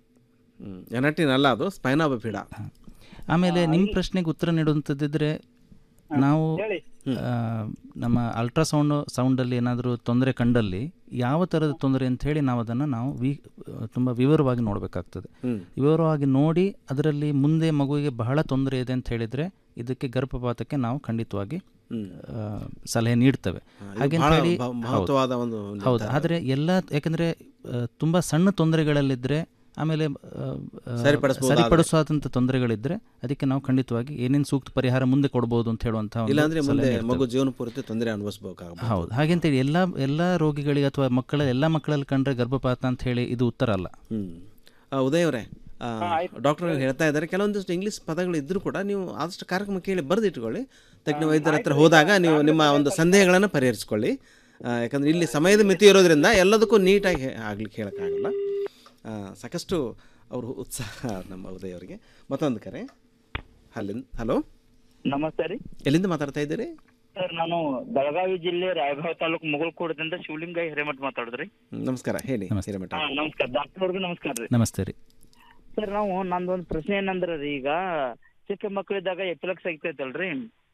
ಎನಟಿನ್ ಅಲ್ಲ ಅದು ಸ್ಪೈನಾ ಬೈಫಿಡ ಆಮೇಲೆ ನಿಮ್ಮ ಪ್ರಶ್ನೆಗೆ ಉತ್ತರ ನೀಡುವಂಥದ್ದಿದ್ರೆ ನಾವು ಆ, ನಮ್ಮ ಅಲ್ಟ್ರಾಸೌಂಡ್ ಸೌಂಡಲ್ಲಿ ಏನಾದರೂ ತೊಂದರೆ ಕಂಡಲ್ಲಿ ಯಾವ ಥರದ ತೊಂದರೆ ಅಂತ ಹೇಳಿ ನಾವು ಅದನ್ನು ನಾವು ವಿ ತುಂಬ ವಿವರವಾಗಿ ನೋಡಬೇಕಾಗ್ತದೆ ಹ್ಮ್. ವಿವರವಾಗಿ ನೋಡಿ ಅದರಲ್ಲಿ ಮುಂದೆ ಮಗುವಿಗೆ ಬಹಳ ತೊಂದರೆ ಇದೆ ಅಂತ ಹೇಳಿದರೆ ಇದಕ್ಕೆ ಗರ್ಭಪಾತಕ್ಕೆ ನಾವು ಖಂಡಿತವಾಗಿ ಆ, ಸಲಹೆ ನೀಡ್ತೇವೆ ಇದು ಹಾಗೆ ಬಹಳ ಹೇಳಿ ಬ- ಹೌದು. ಮಹತ್ವವಾದ ಒಂದು ಹೌದು ನಿರ್ಧಾರ. ಆದರೆ ಎಲ್ಲ ಯಾಕಂದರೆ ತುಂಬ ಸಣ್ಣ ತೊಂದರೆಗಳಲ್ಲಿದ್ದರೆ ಆಮೇಲೆ ಆ, ಆ, ಸರಿಪಡಿಸ್ಬೋದಾದ್ರೆ. ಸರಿಪಡಿಸುವಂಥ ತೊಂದರೆಗಳಿದ್ದರೆ ಅದಕ್ಕೆ ನಾವು ಖಂಡಿತವಾಗಿ ಏನೇನು ಸೂಕ್ತ ಪರಿಹಾರ ಮುಂದೆ ಕೊಡ್ಬೋದು ಅಂತ ಹೇಳುವಂಥ ಒಂದು ಇಲ್ಲಾಂದ್ರೆ ಮುಂದೆ ಸಲಹೆ ನೀಡ್ತೇವೆ. ಮಗು ಜೀವನ ಪೂರ್ತಿ ತೊಂದರೆ ಅನುಭವಿಸಬೇಕಾಗಬಹುದು ಹೌದು ಹಾಗೆಂತೇಳಿ ಎಲ್ಲ ಎಲ್ಲ ರೋಗಿಗಳಿಗೆ ಅಥವಾ ಮಕ್ಕಳ ಎಲ್ಲ ಮಕ್ಕಳಲ್ಲಿ ಕಂಡ್ರೆ ಗರ್ಭಪಾತ ಅಂತ ಹೇಳಿ ಇದು ಉತ್ತರ ಅಲ್ಲ ಹ್ಮ್ ಆ, ಉದಯ್ ಅವರೇ ಡಾಕ್ಟರ್ ಹೇಳ್ತಾ ಇದ್ದಾರೆ ಕೆಲವೊಂದಿಷ್ಟು ಇಂಗ್ಲೀಷ್ ಪದಗಳು ಇದ್ರೂ ಕೂಡ ನೀವು ಆದಷ್ಟು ಕಾರ್ಯಕ್ರಮ ಕೇಳಿ ಬರೆದಿಟ್ಕೊಳ್ಳಿ ತಜ್ಞ ವೈದ್ಯರ ಹತ್ರ ಹೋದಾಗ ನೀವು ನಿಮ್ಮ ಒಂದು ಸಂದೇಹಗಳನ್ನು ಪರಿಹರಿಸ್ಕೊಳ್ಳಿ ಆ, ಯಾಕಂದ್ರೆ ಇಲ್ಲಿ ಸಮಯದ ಮಿತಿ ಇರೋದ್ರಿಂದ ಎಲ್ಲದಕ್ಕೂ ನೀಟಾಗಿ ಹೇ- ಆಗ್ಲಿಕ್ಕೆ ಹೇಳೋಕ್ಕಾಗಲ್ಲ ಆ, ಸಾಕಷ್ಟು ಅವರು ಉತ್ಸಾಹ ನಮ್ಮ ಉದಯ್ ಅವರಿಗೆ ಮತ್ತೊಂದು ಕರೆ ಅಲ್ಲಿಂದ ಹಲೋ ನಮಸ್ತೆ ರೀ ಎಲ್ಲಿಂದ ಮಾತಾಡ್ತಾ ಇದ್ದೀರಿ ಸರ್ ನಾನು ಬೆಳಗಾವಿ ಜಿಲ್ಲೆ ರಾಯಭಾಗ ತಾಲೂಕು ಮುಗಲ್ಕೋಟದಿಂದ ಶಿವಲಿಂಗ ಹಿರೇಮಠ ಮಾತಾಡಿದ್ರಿ ಹ್ಮ್, ನಮಸ್ಕಾರ ಹೇಳಿ ಹಿರೇಮಠ ಹಾ ನಮಸ್ಕಾರ ಡಾಕ್ಟರ್ ಅವ್ರಿಗೆ ನಮಸ್ಕಾರ ರೀ ನಮಸ್ತೆ ರೀ ಸರ್ ನಾವು ನಂದೊಂದು ಪ್ರಶ್ನೆ ಏನಂದ್ರ ರೀ ಈಗ ಚಿಕ್ಕ ಮಕ್ಕಳಿದ್ದಾಗ ಎಪಿಲಕ್ಸ್ ಆಗ್ತೈತಲ್ರಿ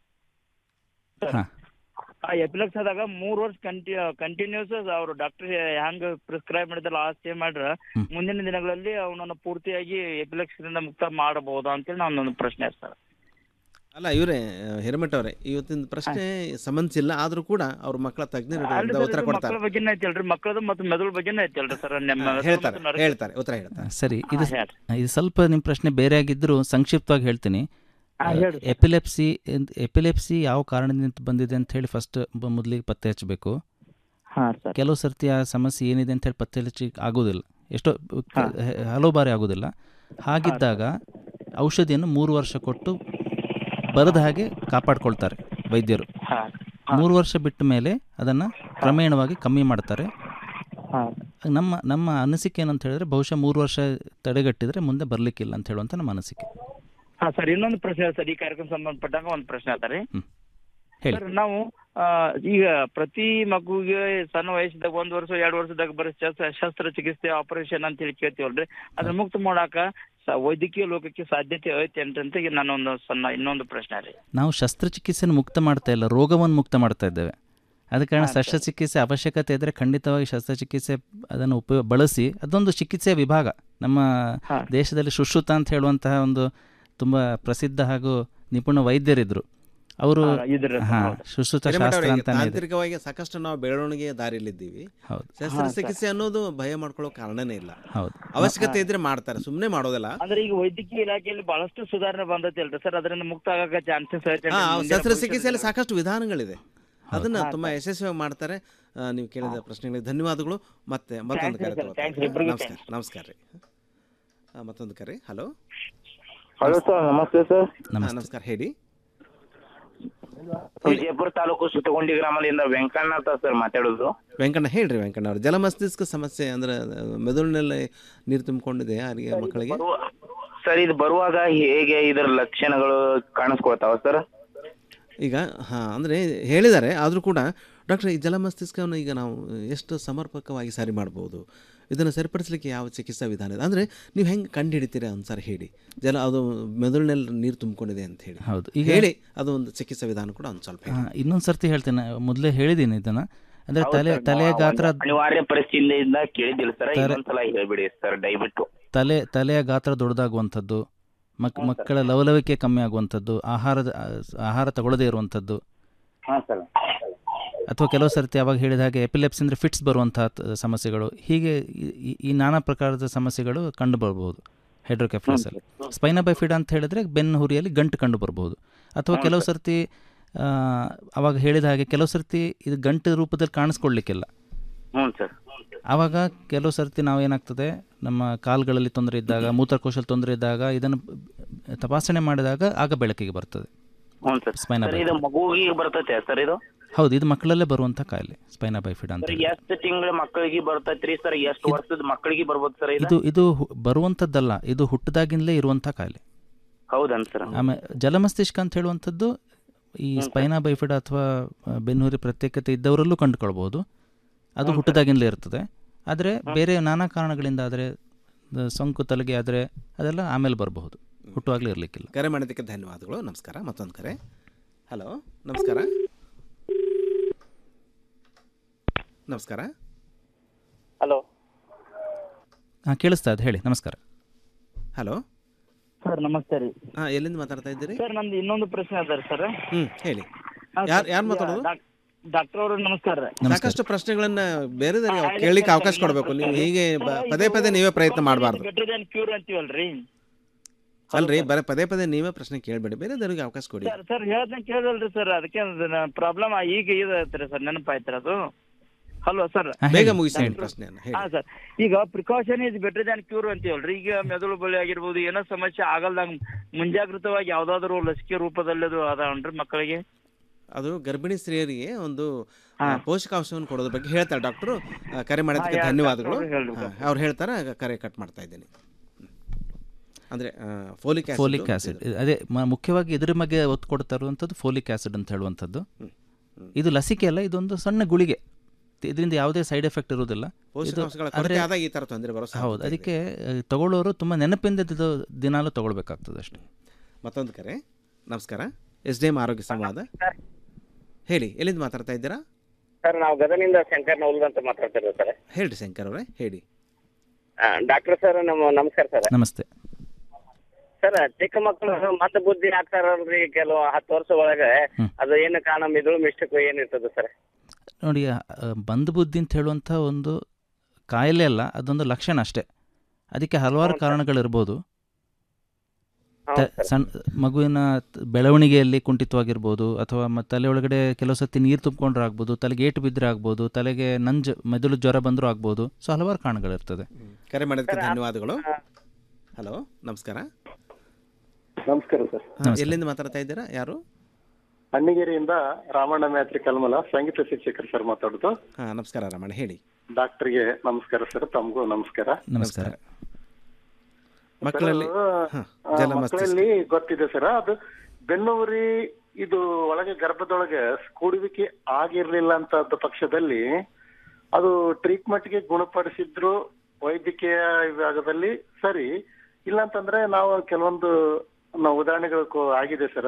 ಹಾಂ ಆ ಎಪಿಲಕ್ಸ್ ಆದಾಗ ಮೂರ್ ವರ್ಷ ಕಂಟಿ ಕಂಟಿನ್ಯೂಸ್ ಅವ್ರು ಡಾಕ್ಟರ್ ಹೆಂಗ್ ಪ್ರಿಸ್ಕ್ರೈಬ್ ಮಾಡಿದಲ್ಲ ಆ ಸ್ಟೇ ಮಾಡ್ರ ಮುಂದಿನ ದಿನಗಳಲ್ಲಿ ಅವನನ್ನ ಪೂರ್ತಿಯಾಗಿ ಎಪಿಲಕ್ಸ್ ಇಂದ ಮುಕ್ತ ಮಾಡಬಹುದಾ ಅಂತೇಳಿ ನನ್ನೊಂದು ಪ್ರಶ್ನೆ ಸರ್ ಅಲ್ಲ ಇವರೇ ಹಿರೇಮಠ ಅವರೇ ಇವತ್ತಿನ ಪ್ರಶ್ನೆ ಸಂಬಂಧಿಸಿಲ್ಲ ಆದರೂ ಕೂಡ ಅವ್ರ ಮಕ್ಕಳ ತಜ್ಞರು ಉತ್ತರ ಕೊಡ್ತಾರೆ ಮಕ್ಕಳ ಬಗ್ಗೆನೇ ಐತಲ್ರಿ ಮಕ್ಕಳದು ಮತ್ತು ಮೆದುಳು ಬಗ್ಗೆನೇ ಐತಲ್ರಿ ಸರ್ ನಮ್ಮ ಮೆದುಳು ಹೇಳ್ತಾರೆ ಮತ್ತು ನರಕ- ಹೇಳ್ತಾರೆ ಉತ್ತರ ಹೇಳ್ತಾರೆ ಸರಿ ಇದು ಹಾ, ಇದು ಸ್ವಲ್ಪ ನಿಮ್ಮ ಪ್ರಶ್ನೆ ಬೇರೆ ಆಗಿದ್ದರೂ ಸಂಕ್ಷಿಪ್ತವಾಗಿ ಹೇಳ್ತೀನಿ ಹಾ, ಹೇಳಿ. ಎಪಿಲೆಪ್ಸಿ ಎಪಿಲೆಪ್ಸಿ ಯಾವ ಕಾರಣದಿಂದ ಬಂದಿದೆ ಅಂತ ಹೇಳಿ ಫಸ್ಟ್ ಮೊದಲಿಗೆ ಪತ್ತೆ ಹಚ್ಚಬೇಕು ಕೆಲವು ಸರ್ತಿ ಆ ಸಮಸ್ಯೆ ಏನಿದೆ ಅಂತ ಹೇಳಿ ಪತ್ತೆ ಹಚ್ಚಿ ಆಗೋದಿಲ್ಲ ಎಷ್ಟೋ ಕ- ಹ- ಹಲವು ಬಾರಿ ಆಗೋದಿಲ್ಲ ಹಾಗಿದ್ದಾಗ ಔಷಧಿಯನ್ನು ಮೂರು ವರ್ಷ ಕೊಟ್ಟು ಬರದ ಹಾಗೆ ಕಾಪಾಡ್ಕೊಳ್ತಾರೆ ವೈದ್ಯರು ಮೂರು ವರ್ಷ ಬಿಟ್ಟ ಮೇಲೆ ಅದನ್ನು ಕ್ರಮೇಣವಾಗಿ ಕಮ್ಮಿ ಮಾಡ್ತಾರೆ ನಮ್ಮ ನಮ್ಮ ಅನಿಸಿಕೆ ಏನಂತ ಹೇಳಿದ್ರೆ ಬಹುಶಃ ಮೂರು ವರ್ಷ ತಡೆಗಟ್ಟಿದ್ರೆ ಮುಂದೆ ಬರಲಿಕ್ಕಿಲ್ಲ ಅಂತ ಹೇಳುವಂಥ ನಮ್ಮ ಅನಿಸಿಕೆ ಹಾ ಸರ್ ಇನ್ನೊಂದು ಪ್ರಶ್ನೆ ಸರ್ ಈ ಕಾರ್ಯಕ್ರಮ ಸಂಬಂಧಪಟ್ಟಂಗ ಒಂದು ಪ್ರಶ್ನೆ ಆತಾರೆ ಹೇಳಿ ಸರ್ ನಾವು ಆ, ಈಗ ಪ್ರತಿ ಮಗುವಿಗೆ ಸಣ್ಣ ವಯಸ್ಸಿದಾಗ ಒಂದ್ ವರ್ಷ ಎರಡು ವರ್ಷದಾಗ ಬರೀ ಶಸ್ತ್ರ ಶಸ್ತ್ರಚಿಕಿತ್ಸೆ ಆಪರೇಷನ್ ಅಂತ ಹೇಳಿ ಕೇಳ್ತೀವಲ್ರಿ ಅದನ್ನ ಮುಕ್ತ ಮಾಡಾಕ ಸ- ವೈದ್ಯಕೀಯ ಲೋಕಕ್ಕೆ ಸಾಧ್ಯತೆ ಐತೆ ಅಂತ ಈಗ ನನ್ನೊಂದು ಸಣ್ಣ ಇನ್ನೊಂದು ಪ್ರಶ್ನೆ ರೀ ನಾವು ಶಸ್ತ್ರಚಿಕಿತ್ಸೆನ ಮುಕ್ತ ಮಾಡ್ತಾ ಇಲ್ಲ ರೋಗವನ್ನು ಮುಕ್ತ ಮಾಡ್ತಾ ಇದ್ದೇವೆ ಆದ ಕಾರಣ ಶಸ್ತ್ರಚಿಕಿತ್ಸೆ ಅವಶ್ಯಕತೆ ಇದ್ದರೆ ಖಂಡಿತವಾಗಿ ಶಸ್ತ್ರಚಿಕಿತ್ಸೆ ಅದನ್ನು ಉಪಯೋಗ ಬಳಸಿ ಅದೊಂದು ಚಿಕಿತ್ಸೆಯ ವಿಭಾಗ ನಮ್ಮ ದೇಶದಲ್ಲಿ ಸುಶ್ರುತ ಅಂತ ಹೇಳುವಂತಹ ಒಂದು ತುಂಬ ಪ್ರಸಿದ್ಧ ಹಾಗೂ ನಿಪುಣ ವೈದ್ಯರಿದ್ದರು ಅವರು ಹಾ, ಇದ್ರು, ಹಾಂ ಹೌದು. ಸುಶ್ರುತ ಹಿರೇಮಠ ಶಾಸ್ತ್ರ ಅವರೇ, ಈಗ ಅಂತಾನೆ ಇದೆ ತಾಂತ್ರಿಕವಾಗಿ ಸಾಕಷ್ಟು ನಾವು ಬೆಳವಣಿಗೆಯ ದಾರಿಯಲ್ಲಿದ್ದೀವಿ ಹೌದು ಶಸ್ತ್ರಚಿಕಿತ್ಸೆ ಅನ್ನೋದು ಭಯ ಮಾಡ್ಕೊಳ್ಳೋ ಕಾರಣನೇ ಇಲ್ಲ ಹೌದು ಅವಶ್ಯಕತೆ ಇದ್ರೆ ಮಾಡ್ತಾರೆ ಸುಮ್ಮನೆ ಮಾಡೋದಿಲ್ಲ ಅಂದ್ರೆ ಈಗ ವೈದ್ಯಕೀಯ ಇಲಾಖೆಯಲ್ಲಿ ಬಹಳಷ್ಟು ಸುಧಾರಣೆ ಬಂದೈತಿ ಅಲ್ರಿ ಸರ್ ಅದರಿಂದ ಮುಕ್ತ ಆಗಕ್ಕೆ ಚಾನ್ಸಸ್ ಐತೆ ಹಾ ಮುಂದಿನ ಶಸ್ತ್ರಚಿಕಿತ್ಸೆಯಲ್ಲಿ ಸಾಕಷ್ಟು ವಿಧಾನಗಳಿದೆ ಅದನ್ನ ತುಂಬಾ ಯಶಸ್ವಿಯಾಗಿ ಮಾಡ್ತಾರೆ ಆ, ನೀವು ಕೇಳಿದ ಪ್ರಶ್ನೆಗಳಿಗೆ ಧನ್ಯವಾದಗಳು ಮತ್ತೆ ಮತ್ತೊಂದು Thanks ಕರೆ sir, ತಗೋತೀನಿ. thanks ಇಬ್ರಿಗೂ ನಮಸ್ಕಾರ ನಮಸ್ಕಾರ ರೀ ಆ, ಮತ್ತೊಂದು ಕರೆ ಹಲೋ ಹಲೋ ಸರ್ ನಮಸ್ತೆ ಸರ್ ನಮಸ್ಕಾರ ಹೇಳಿ ವಿಜಯಪುರ ತಾಲೂಕು ಸುತ್ತಗೊಂಡಿ ಗ್ರಾಮದಿಂದ ವೆಂಕಣ್ಣನಾಥ ಸರ್ ಮಾತಾಡೋದು ವೆಂಕಣ್ಣ ಹೇಳ್ರಿ ವೆಂಕಣ್ಣ ಅವ್ರು ಜಲಮಸ್ತಿಷ್ಕ ಸಮಸ್ಯೆ ಅಂದ್ರೆ ಆ, ಮೆದುಳಿನಲ್ಲಿ ನೀರು ತುಂಬಿಕೊಂಡಿದೆ ಯಾರಿಗೆ ಮಕ್ಕಳಿಗೆ ಸರ್ ಇದು ಬರುವಾಗ ಹೇಗೆ ಇದರ ಲಕ್ಷಣಗಳು ಕಾಣಿಸ್ಕೊಳ್ತಾವ ಸರ್ ಈಗ ಹಾ ಅಂದ್ರೆ ಹೇಳಿದ್ದಾರೆ ಆದರೂ ಕೂಡ ಡಾಕ್ಟರ್ ಈ ಜಲಮಸ್ತಿಷ್ಕವನ್ನು ಈಗ ನಾವು ಎಷ್ಟು ಸಮರ್ಪಕವಾಗಿ ಸರಿ ಮಾಡ್ಬೋದು ಇದನ್ನು ಸರಿಪಡಿಸಲಿಕ್ಕೆ ಯಾವ ಚಿಕಿತ್ಸಾ ವಿಧಾನ ಇದೆ ಅಂದರೆ ನೀವು ಹೆಂಗೆ ಕಂಡು ಹಿಡಿತೀರಾ ಒಂದ್ಸಾರಿ ಹೇಳಿ ಜಲ ಅದು ಮೆದುಳಿನಲ್ಲಿ ನೀರು ತುಂಬಿಕೊಂಡಿದೆ ಅಂತ ಹೇಳಿ ಹೌದು. ಈಗ ಈಗ- ಹೇಳಿ ಅದು ಒಂದು ಚಿಕಿತ್ಸಾ ವಿಧಾನ ಕೂಡ ಒಂದು ಸ್ವಲ್ಪ ಹೇಳಿ. ಇನ್ನೊಂದು ಸರ್ತಿ ಹೇಳ್ತೇನೆ ಮೊದಲೇ ಹೇಳಿದ್ದೀನಿ ಇದನ್ನು ಅಂದರೆ ತಲೆ ತಲೆಯ ಗಾತ್ರ ಅನಿವಾರ್ಯ ಪರಿಸ್ಥಿತಿಯಿಂದ ಕೇಳಿದಿಲ್ಲ ಸರ್ ತರ- ಇನ್ನೊಂದ್ಸಲ ಹೇಳ್ಬಿಡಿ ಸರ್ ದಯವಿಟ್ಟು ತಲೆ ತಲೆಯ ಗಾತ್ರ ದೊಡ್ಡದಾಗುವಂಥದ್ದು ಮಕ್ ಮಕ್ಕಳ ಲವಲವಿಕೆ ಕಮ್ಮಿ ಆಗುವಂಥದ್ದು ಆಹಾರದ ಆಹಾರ ತಗೊಳ್ಳದೇ ಇರುವಂಥದ್ದು ಹಾ ಸರ್ ಅಥವಾ ಕೆಲವು ಸರ್ತಿ ಅವಾಗ ಹೇಳಿದ ಹಾಗೆ ಎಪಿಲೆಪ್ಸ್ ಅಂದರೆ ಫಿಟ್ಸ್ ಬರುವಂತಹ ತ- ಸಮಸ್ಯೆಗಳು ಹೀಗೆ ಈ- ಈ- ಈ ನಾನಾ ಪ್ರಕಾರದ ಸಮಸ್ಯೆಗಳು ಕಂಡು ಬರ್ಬೋದು ಹೈಡ್ರೋಕೆಫ್ಲಸಲ್ಲಿ ಸ್ಪೈನ ಬೈಫಿಡ್ ಅಂತ ಹೇಳಿದ್ರೆ ಬೆನ್ನು ಹುರಿಯಲ್ಲಿ ಗಂಟು ಕಂಡು ಬರ್ಬೋದು ಅಥವಾ ಕೆಲವು ಸರ್ತಿ ಆ, ಅವಾಗ ಹೇಳಿದ ಹಾಗೆ ಕೆಲವು ಸರ್ತಿ ಇದು ಗಂಟು ರೂಪದಲ್ಲಿ ಕಾಣಿಸ್ಕೊಳ್ಲಿಕ್ಕಿಲ್ಲ ಹ್ಞೂ ಸರ್ ಆವಾಗ ಕೆಲವು ಸರ್ತಿ ನಾವು ಏನಾಗ್ತದೆ ನಮ್ಮ ಕಾಲುಗಳಲ್ಲಿ ತೊಂದರೆ ಇದ್ದಾಗ ಮೂತ್ರಕೋಶದಲ್ಲಿ ತೊಂದರೆ ಇದ್ದಾಗ ಇದನ್ನು ತಪಾಸಣೆ ಮಾಡಿದಾಗ ಆಗ ಬೆಳಕಿಗೆ ಬರ್ತದೆ ಹ್ಞೂ ಸರ್ ಸ್ಪೈನ ಸರ್ ಇದು ಮಗುವಿಗೆ ಬರ್ತೈತೆ ಸರ್ ಇದು ಹೌದು ಇದು ಮಕ್ಕಳಲ್ಲೇ ಬರುವಂಥ ಕಾಯಿಲೆ ಸ್ಪೈನ ಬೈಫಿಡ್ ಅಂತ ಸರ್ ಎಷ್ಟು ತಿಂಗಳ ಮಕ್ಕಳಿಗೆ ಬರ್ತೈತ್ರಿ ಸರ್ ಎಷ್ಟು ವರ್ಷದ ಮಕ್ಕಳಿಗೆ ಬರ್ಬೋದು ಸರ್ ಇದು ಇದು ಇದು ಹು- ಬರುವಂಥದ್ದಲ್ಲ ಇದು ಹುಟ್ಟದಾಗಿಂದಲೇ ಇರುವಂಥ ಕಾಯಿಲೆ ಹೌದನ್ ಸರ್ ಆಮೇಲೆ ಜಲಮಸ್ತಿಷ್ಕ ಅಂತ ಹೇಳುವಂಥದ್ದು ಈ ಸ್ಪೈನಾ ಬೈಫಿಡ್ ಅಥವಾ ಆ, ಬೆನ್ನುಹುರಿ ಪ್ರತ್ಯೇಕತೆ ಇದ್ದವರಲ್ಲೂ ಕಂಡುಕೊಳ್ಬೋದು ಅದು ಹುಟ್ಟದಾಗಿಂದಲೇ ಇರ್ತದೆ ಆದರೆ ಬೇರೆ ನಾನಾ ಕಾರಣಗಳಿಂದ ಆದರೆ ಸೋಂಕು ತಲೆಗೆ ಆದರೆ ಅದೆಲ್ಲ ಆಮೇಲೆ ಬರಬಹುದು ಹುಟ್ಟುವಾಗಲೇ ಇರಲಿಕ್ಕಿಲ್ಲ ಕರೆ ಮಾಡಿದ್ದಕ್ಕೆ ಧನ್ಯವಾದಗಳು ನಮಸ್ಕಾರ ಮತ್ತೊಂದು ಕರೆ ಹಲೋ ನಮಸ್ಕಾರ ನಮಸ್ಕಾರ ಹಲೋ ಹಾಂ ಕೇಳಿಸ್ತಾ ಇದೆ ಹೇಳಿ ನಮಸ್ಕಾರ ಹಲೋ ಸರ್ ನಮಸ್ತೆ ರೀ ಹಾಂ ಎಲ್ಲಿಂದ ಮಾತಾಡ್ತಾ ಇದ್ದೀರಿ ಸರ್ ನಮ್ದು ಇನ್ನೊಂದು ಪ್ರಶ್ನೆ ಅದ ಸರ್ ಹ್ಞೂ ಹೇಳಿ ಯಾರು ಯಾರು ಮಾತಾಡೋದು ಡಾಕ್ಟರ್ ಅವರು ನಮಸ್ಕಾರ ಸಾಕಷ್ಟು ಪ್ರಶ್ನೆಗಳನ್ನ ಬೇರೆದವರಿಗೆ ಕೇಳಲಿಕ್ಕೆ ಅವಕಾಶ ಕೊಡಬೇಕು ನೀವು ಹೀಗೆ ಬ- ಪದೇ ಪದೇ ನೀವೇ ಪ್ರಯತ್ನ ಮಾಡಬಾರ್ದು ಬೆಟರ್ ದನ್ ಕ್ಯೂರ್ ಅಂತೀವಲ್ರಿ ಅಲ್ರಿ ಬರೀ ಪದೇ ಪದೇ ನೀವೇ ಪ್ರಶ್ನೆ ಕೇಳಬೇಡಿ ಬೇರೆದವರಿಗೆ ಅವಕಾಶ ಕೊಡಿ ಸರ್ ಸರ್ ಹೇಳ್ದಂಗೆ ಕೇಳಲ್ರಿ ಸರ್ ಅದಕ್ಕೆ ಪ್ರಾಬ್ಲಮ್ ಈಗ ಇದು ಐತ್ರಿ ಸರ್ ನೆನಪಾಯ್ತರ ಅದು ಹಲೋ ಸರ್ ಬೇಗ ಮುಗಿಸಿ ಹೇಳಿ ಪ್ರಶ್ನೆಯನ್ನು ಹೇಳಿ ಹಾ ಸರ್ ಈಗ precaution is better than cure ಅಂತೀವಲ್ರಿ ಈಗ ಮೆದುಳು ಬಳಿ ಆಗಿರ್ಬೋದು ಏನೋ ಸಮಸ್ಯೆ ಆಗಲ್ದಂಗ ಮುಂಜಾಗ್ರತವಾಗಿ ಯಾವ್ದಾದ್ರು ಲಸಿಕೆ ರೂಪದಲ್ಲಿ ಅದು ಅದಾವನ್ರಿ ಮಕ್ಕಳಿಗೆ ಅದು ಗರ್ಭಿಣಿ ಸ್ತ್ರೀಯರಿಗೆ ಒಂದು ಆ, ಪೋಷಕಾಂಶವನ್ನು ಕೊಡೋದ್ರ ಬಗ್ಗೆ ಹೇಳ್ತಾರೆ ಡಾಕ್ಟರು ಆ, ಕರೆ ಮಾಡೋದಕ್ಕೆ ಹಾ, ಯಾ- ಧನ್ಯವಾದಗಳು ಡಾಕ್ಟ್ರು ಹೇಳ್ಬೇಕು. ಹಾ, ಅವ್ರು ಹೇಳ್ತಾರೆ ಆಗ ಕರೆ ಕಟ್ ಮಾಡ್ತಾ ಇದ್ದೀನಿ ಹ್ಮ್. ಅಂದ್ರೆ ಫೋಲಿಕ್ ಫೋಲಿಕ್ ಆಸಿಡ್ ಅದೇ ಮ- ಮುಖ್ಯವಾಗಿ ಇದ್ರ ಬಗ್ಗೆ ಒತ್ತು ಕೊಡ್ತಾ ಇರುವಂಥದ್ದು ಫೋಲಿಕ್ ಆಸಿಡ್ ಅಂತ ಹೇಳುವಂಥದ್ದು ಇದು ಲಸಿಕೆ ಅಲ್ಲ ಇದೊಂದು ಸಣ್ಣ ಗುಳಿಗೆ ಇದರಿಂದ ಯಾವುದೇ ಸೈಡ್ ಎಫೆಕ್ಟ್ ಇರುವುದಿಲ್ಲ ಇದು ಪೋಷಕಾಂಶಗಳ ಆದ್ರೆ- ಕೊರತೆ ಆದಾಗ ಈ ಥರ ತೊಂದರೆ ಬರೋ ಸಾಧ್ಯತೆ ಹೌದು ಇದೆ. ಅದಕ್ಕೆ ಆ, ತಗೊಳ್ಳೋರು ತುಂಬ ನೆನಪಿಂದ ಇದು ದಿನಾಲೂ ತಗೊಳ್ಬೇಕಾಗ್ತದೆ ಅಷ್ಟೇ ಮತ್ತೊಂದು ಕರೆ ನಮಸ್ಕಾರ ಎಸ್ ಡಿ ಎಂ ಆರೋಗ್ಯ ಸಂವಾದ ಹೇಳಿ ಎಲ್ಲಿಂದ ಮಾತಾಡ್ತಾ ಇದ್ದೀರಾ ಸರ್ ನಾವು ಗದನಿಂದ ಶಂಕರ್ ನೌಲ್ಗ್ ಅಂತ ಮಾತಾಡ್ತಿರೋದು ಸರ್ ಹೇಳ್ರಿ ಶಂಕರ್ ಅವರೇ ಹೇಳಿ ಡಾಕ್ಟರ್ ಸರ್ ನಮ್ಮ ನಮಸ್ಕಾರ ಸರ್ ನಮಸ್ತೆ ಸರ್ ಚಿಕ್ಕ ಮಕ್ಕಳು ಮತ್ತೆ ಬುದ್ಧಿ ಆಗ್ತಾರಲ್ರಿ ಕೆಲವು ಹತ್ತು ವರ್ಷ ಒಳಗೆ ಅದು ಏನು ಕಾರಣ ಮಿದುಳು ಮಿಸ್ಟೇಕ್ ಏನಿರ್ತದೆ ಸರ್ ನೋಡಿ ಆ, ಬಂದು ಬುದ್ಧಿ ಅಂತ ಹೇಳುವಂಥ ಒಂದು ಕಾಯಿಲೆ ಅಲ್ಲ ಅದೊಂದು ಲಕ್ಷಣ ಅಷ್ಟೇ ಅದಕ್ಕೆ ಹಲವಾರು ಕಾರಣಗಳಿರ್ಬೋದು ತ- ಸಣ್ಣ ಮಗುವಿನ ತ- ಬೆಳವಣಿಗೆಯಲ್ಲಿ ಕುಂಠಿತವಾಗಿರ್ಬೋದು ಅಥವಾ ಮ ತಲೆ ಒಳಗಡೆ ಕೆಲವು ಸತಿ ನೀರು ತುಂಬಿಕೊಂಡ್ರೆ ಆಗ್ಬೋದು ತಲೆಗೆ ಏಟು ಬಿದ್ದರೆ ಆಗ್ಬೋದು ತಲೆಗೆ ನಂಜು ಮೆದುಳು ಜ್ವರ ಬಂದರೂ ಆಗ್ಬೋದು ಸೊ ಹಲವಾರು ಕಾರಣಗಳಿರ್ತದೆ ಕರೆ ಮಾಡೋದಕ್ಕೆ ಧನ್ಯವಾದಗಳು ಹಲೋ ನಮಸ್ಕಾರ ನಮಸ್ಕಾರ ಸರ್ ಹಾ, ಎಲ್ಲಿಂದ ಮಾತಾಡ್ತಾ ಇದ್ದೀರಾ ಯಾರು ಅಣ್ಣಿಗೇರಿಯಿಂದ ರಾಮಣ್ಣ ಮೇತ್ರಿ ಕಲ್ಮಲ ಸಂಗೀತ ಶಿಕ್ಷಕರು ಸರ್ ಮಾತಾಡೋದು ಹಾ ನಮಸ್ಕಾರ ರಮಣ ಹೇಳಿ ಡಾಕ್ಟರ್ಗೆ ನಮಸ್ಕಾರ ಸರ್ ತಮಗೂ ನಮಸ್ಕಾರ ನಮಸ್ಕಾರ ಮಕ್ಕಳಲ್ಲಿ ಹಾ, ಆ, ಜಲ ಮಕ್ಕಳಲ್ಲಿ ಗೊತ್ತಿದೆ ಸರ್ ಅದು ಬೆನ್ನುಹುರಿ ಇದು ಒಳಗೆ ಗರ್ಭದೊಳಗೆ ಕೂಡುವಿಕೆ ಆಗಿರ್ಲಿಲ್ಲ ಅಂತ ಪಕ್ಷದಲ್ಲಿ ಅದು ಟ್ರೀಟ್ಮೆಂಟ್ಗೆ ಗುಣಪಡಿಸಿದ್ರು ವೈದ್ಯಕೀಯ ವಿಭಾಗದಲ್ಲಿ ಸರಿ ಇಲ್ಲಾಂತಂದ್ರೆ ನಾವು ಕೆಲವೊಂದು ನಾವು ಉದಾಹರಣೆಗಳು ಕೊ- ಆಗಿದೆ ಸರ್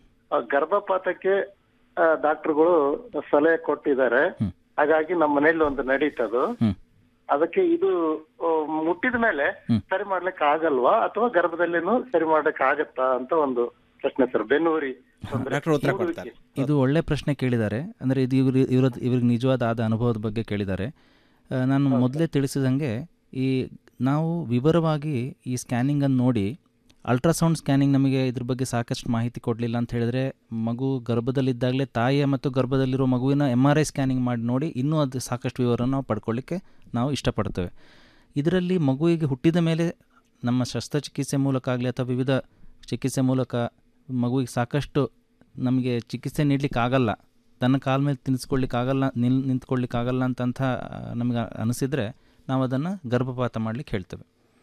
ಗರ್ಭಪಾತಕ್ಕೆ ಆ, ಡಾಕ್ಟರ್ಗಳು ಸಲಹೆ ಕೊಟ್ಟಿದ್ದಾರೆ ಹಾಗಾಗಿ ನಮ್ಮ ಮನೆಯಲ್ಲಿ ಒಂದು ನಡೀತದು ಅದಕ್ಕೆ ಇದು ಆ, ಮುಟ್ಟಿದ ಮೇಲೆ ಸರಿ ಮಾಡ್ಲಿಕ್ಕೆ ಆಗಲ್ವಾ ಅಥವಾ ಗರ್ಭದಲ್ಲಿನೂ ಸರಿ ಮಾಡ್ಲಿಕ್ಕೆ ಆಗತ್ತಾ ಅಂತ ಒಂದು ಪ್ರಶ್ನೆ ಸರ್ ಬೆನ್ನುಹುರಿ ತೊಂದ್ರೆ. ಡಾಕ್ಟರ್ ಉತ್ತರ ಕೊಡ್ತಾರೆ ಇದು ಒಳ್ಳೆ ಪ್ರಶ್ನೆ ಕೇಳಿದ್ದಾರೆ ಅಂದರೆ ಇದು ಇವ್ರು ಇವ್ರ ಇವ್ರಿಗೆ ನಿಜವಾದ ಆದ ಅನುಭವದ ಬಗ್ಗೆ ಕೇಳಿದ್ದಾರೆ ಆ, ನಾನು ಮೊದಲೇ ತಿಳಿಸಿದಂಗೆ ಈ ನಾವು ವಿವರವಾಗಿ ಈ ಸ್ಕ್ಯಾನಿಂಗನ್ನು ನೋಡಿ ಅಲ್ಟ್ರಾಸೌಂಡ್ ಸ್ಕ್ಯಾನಿಂಗ್ ನಮಗೆ ಇದ್ರ ಬಗ್ಗೆ ಸಾಕಷ್ಟು ಮಾಹಿತಿ ಕೊಡಲಿಲ್ಲ ಅಂತ ಹೇಳಿದ್ರೆ ಮಗು ಗರ್ಭದಲ್ಲಿದ್ದಾಗಲೇ ತಾಯಿಯ ಮತ್ತು ಗರ್ಭದಲ್ಲಿರೋ ಮಗುವಿನ ಎಮ್ ಆರ್ ಐ ಸ್ಕ್ಯಾನಿಂಗ್ ಮಾಡಿ ನೋಡಿ ಇನ್ನೂ ಅದು ಸಾಕಷ್ಟು ವಿವರವನ್ನು ನಾವು ಪಡ್ಕೊಳ್ಳಿಕ್ಕೆ ನಾವು ಇಷ್ಟಪಡ್ತೇವೆ ಇದರಲ್ಲಿ ಮಗುವಿಗೆ ಹುಟ್ಟಿದ ಮೇಲೆ ನಮ್ಮ ಶಸ್ತ್ರಚಿಕಿತ್ಸೆ ಮೂಲಕ ಆಗಲಿ ಅಥವಾ ವಿವಿಧ ಚಿಕಿತ್ಸೆ ಮೂಲಕ ಮಗುವಿಗೆ ಸಾಕಷ್ಟು ನಮಗೆ ಚಿಕಿತ್ಸೆ ನೀಡಲಿಕ್ಕೆ ಆಗಲ್ಲ ತನ್ನ ಕಾಲ ಮೇಲೆ ತಿನ್ನಿಸ್ಕೊಳ್ಳಿಕ್ಕೆ ಆಗಲ್ಲ ನಿಲ್ ನಿಂತ್ಕೊಳ್ಳಿಕ್ಕೆ ಆಗಲ್ಲ ಅಂತಂಥ ನಮಗೆ ಅನಿಸಿದರೆ ನಾವು ಅದನ್ನು ಗರ್ಭಪಾತ ಮಾಡಲಿಕ್ಕೆ ಹೇಳ್ತೇವೆ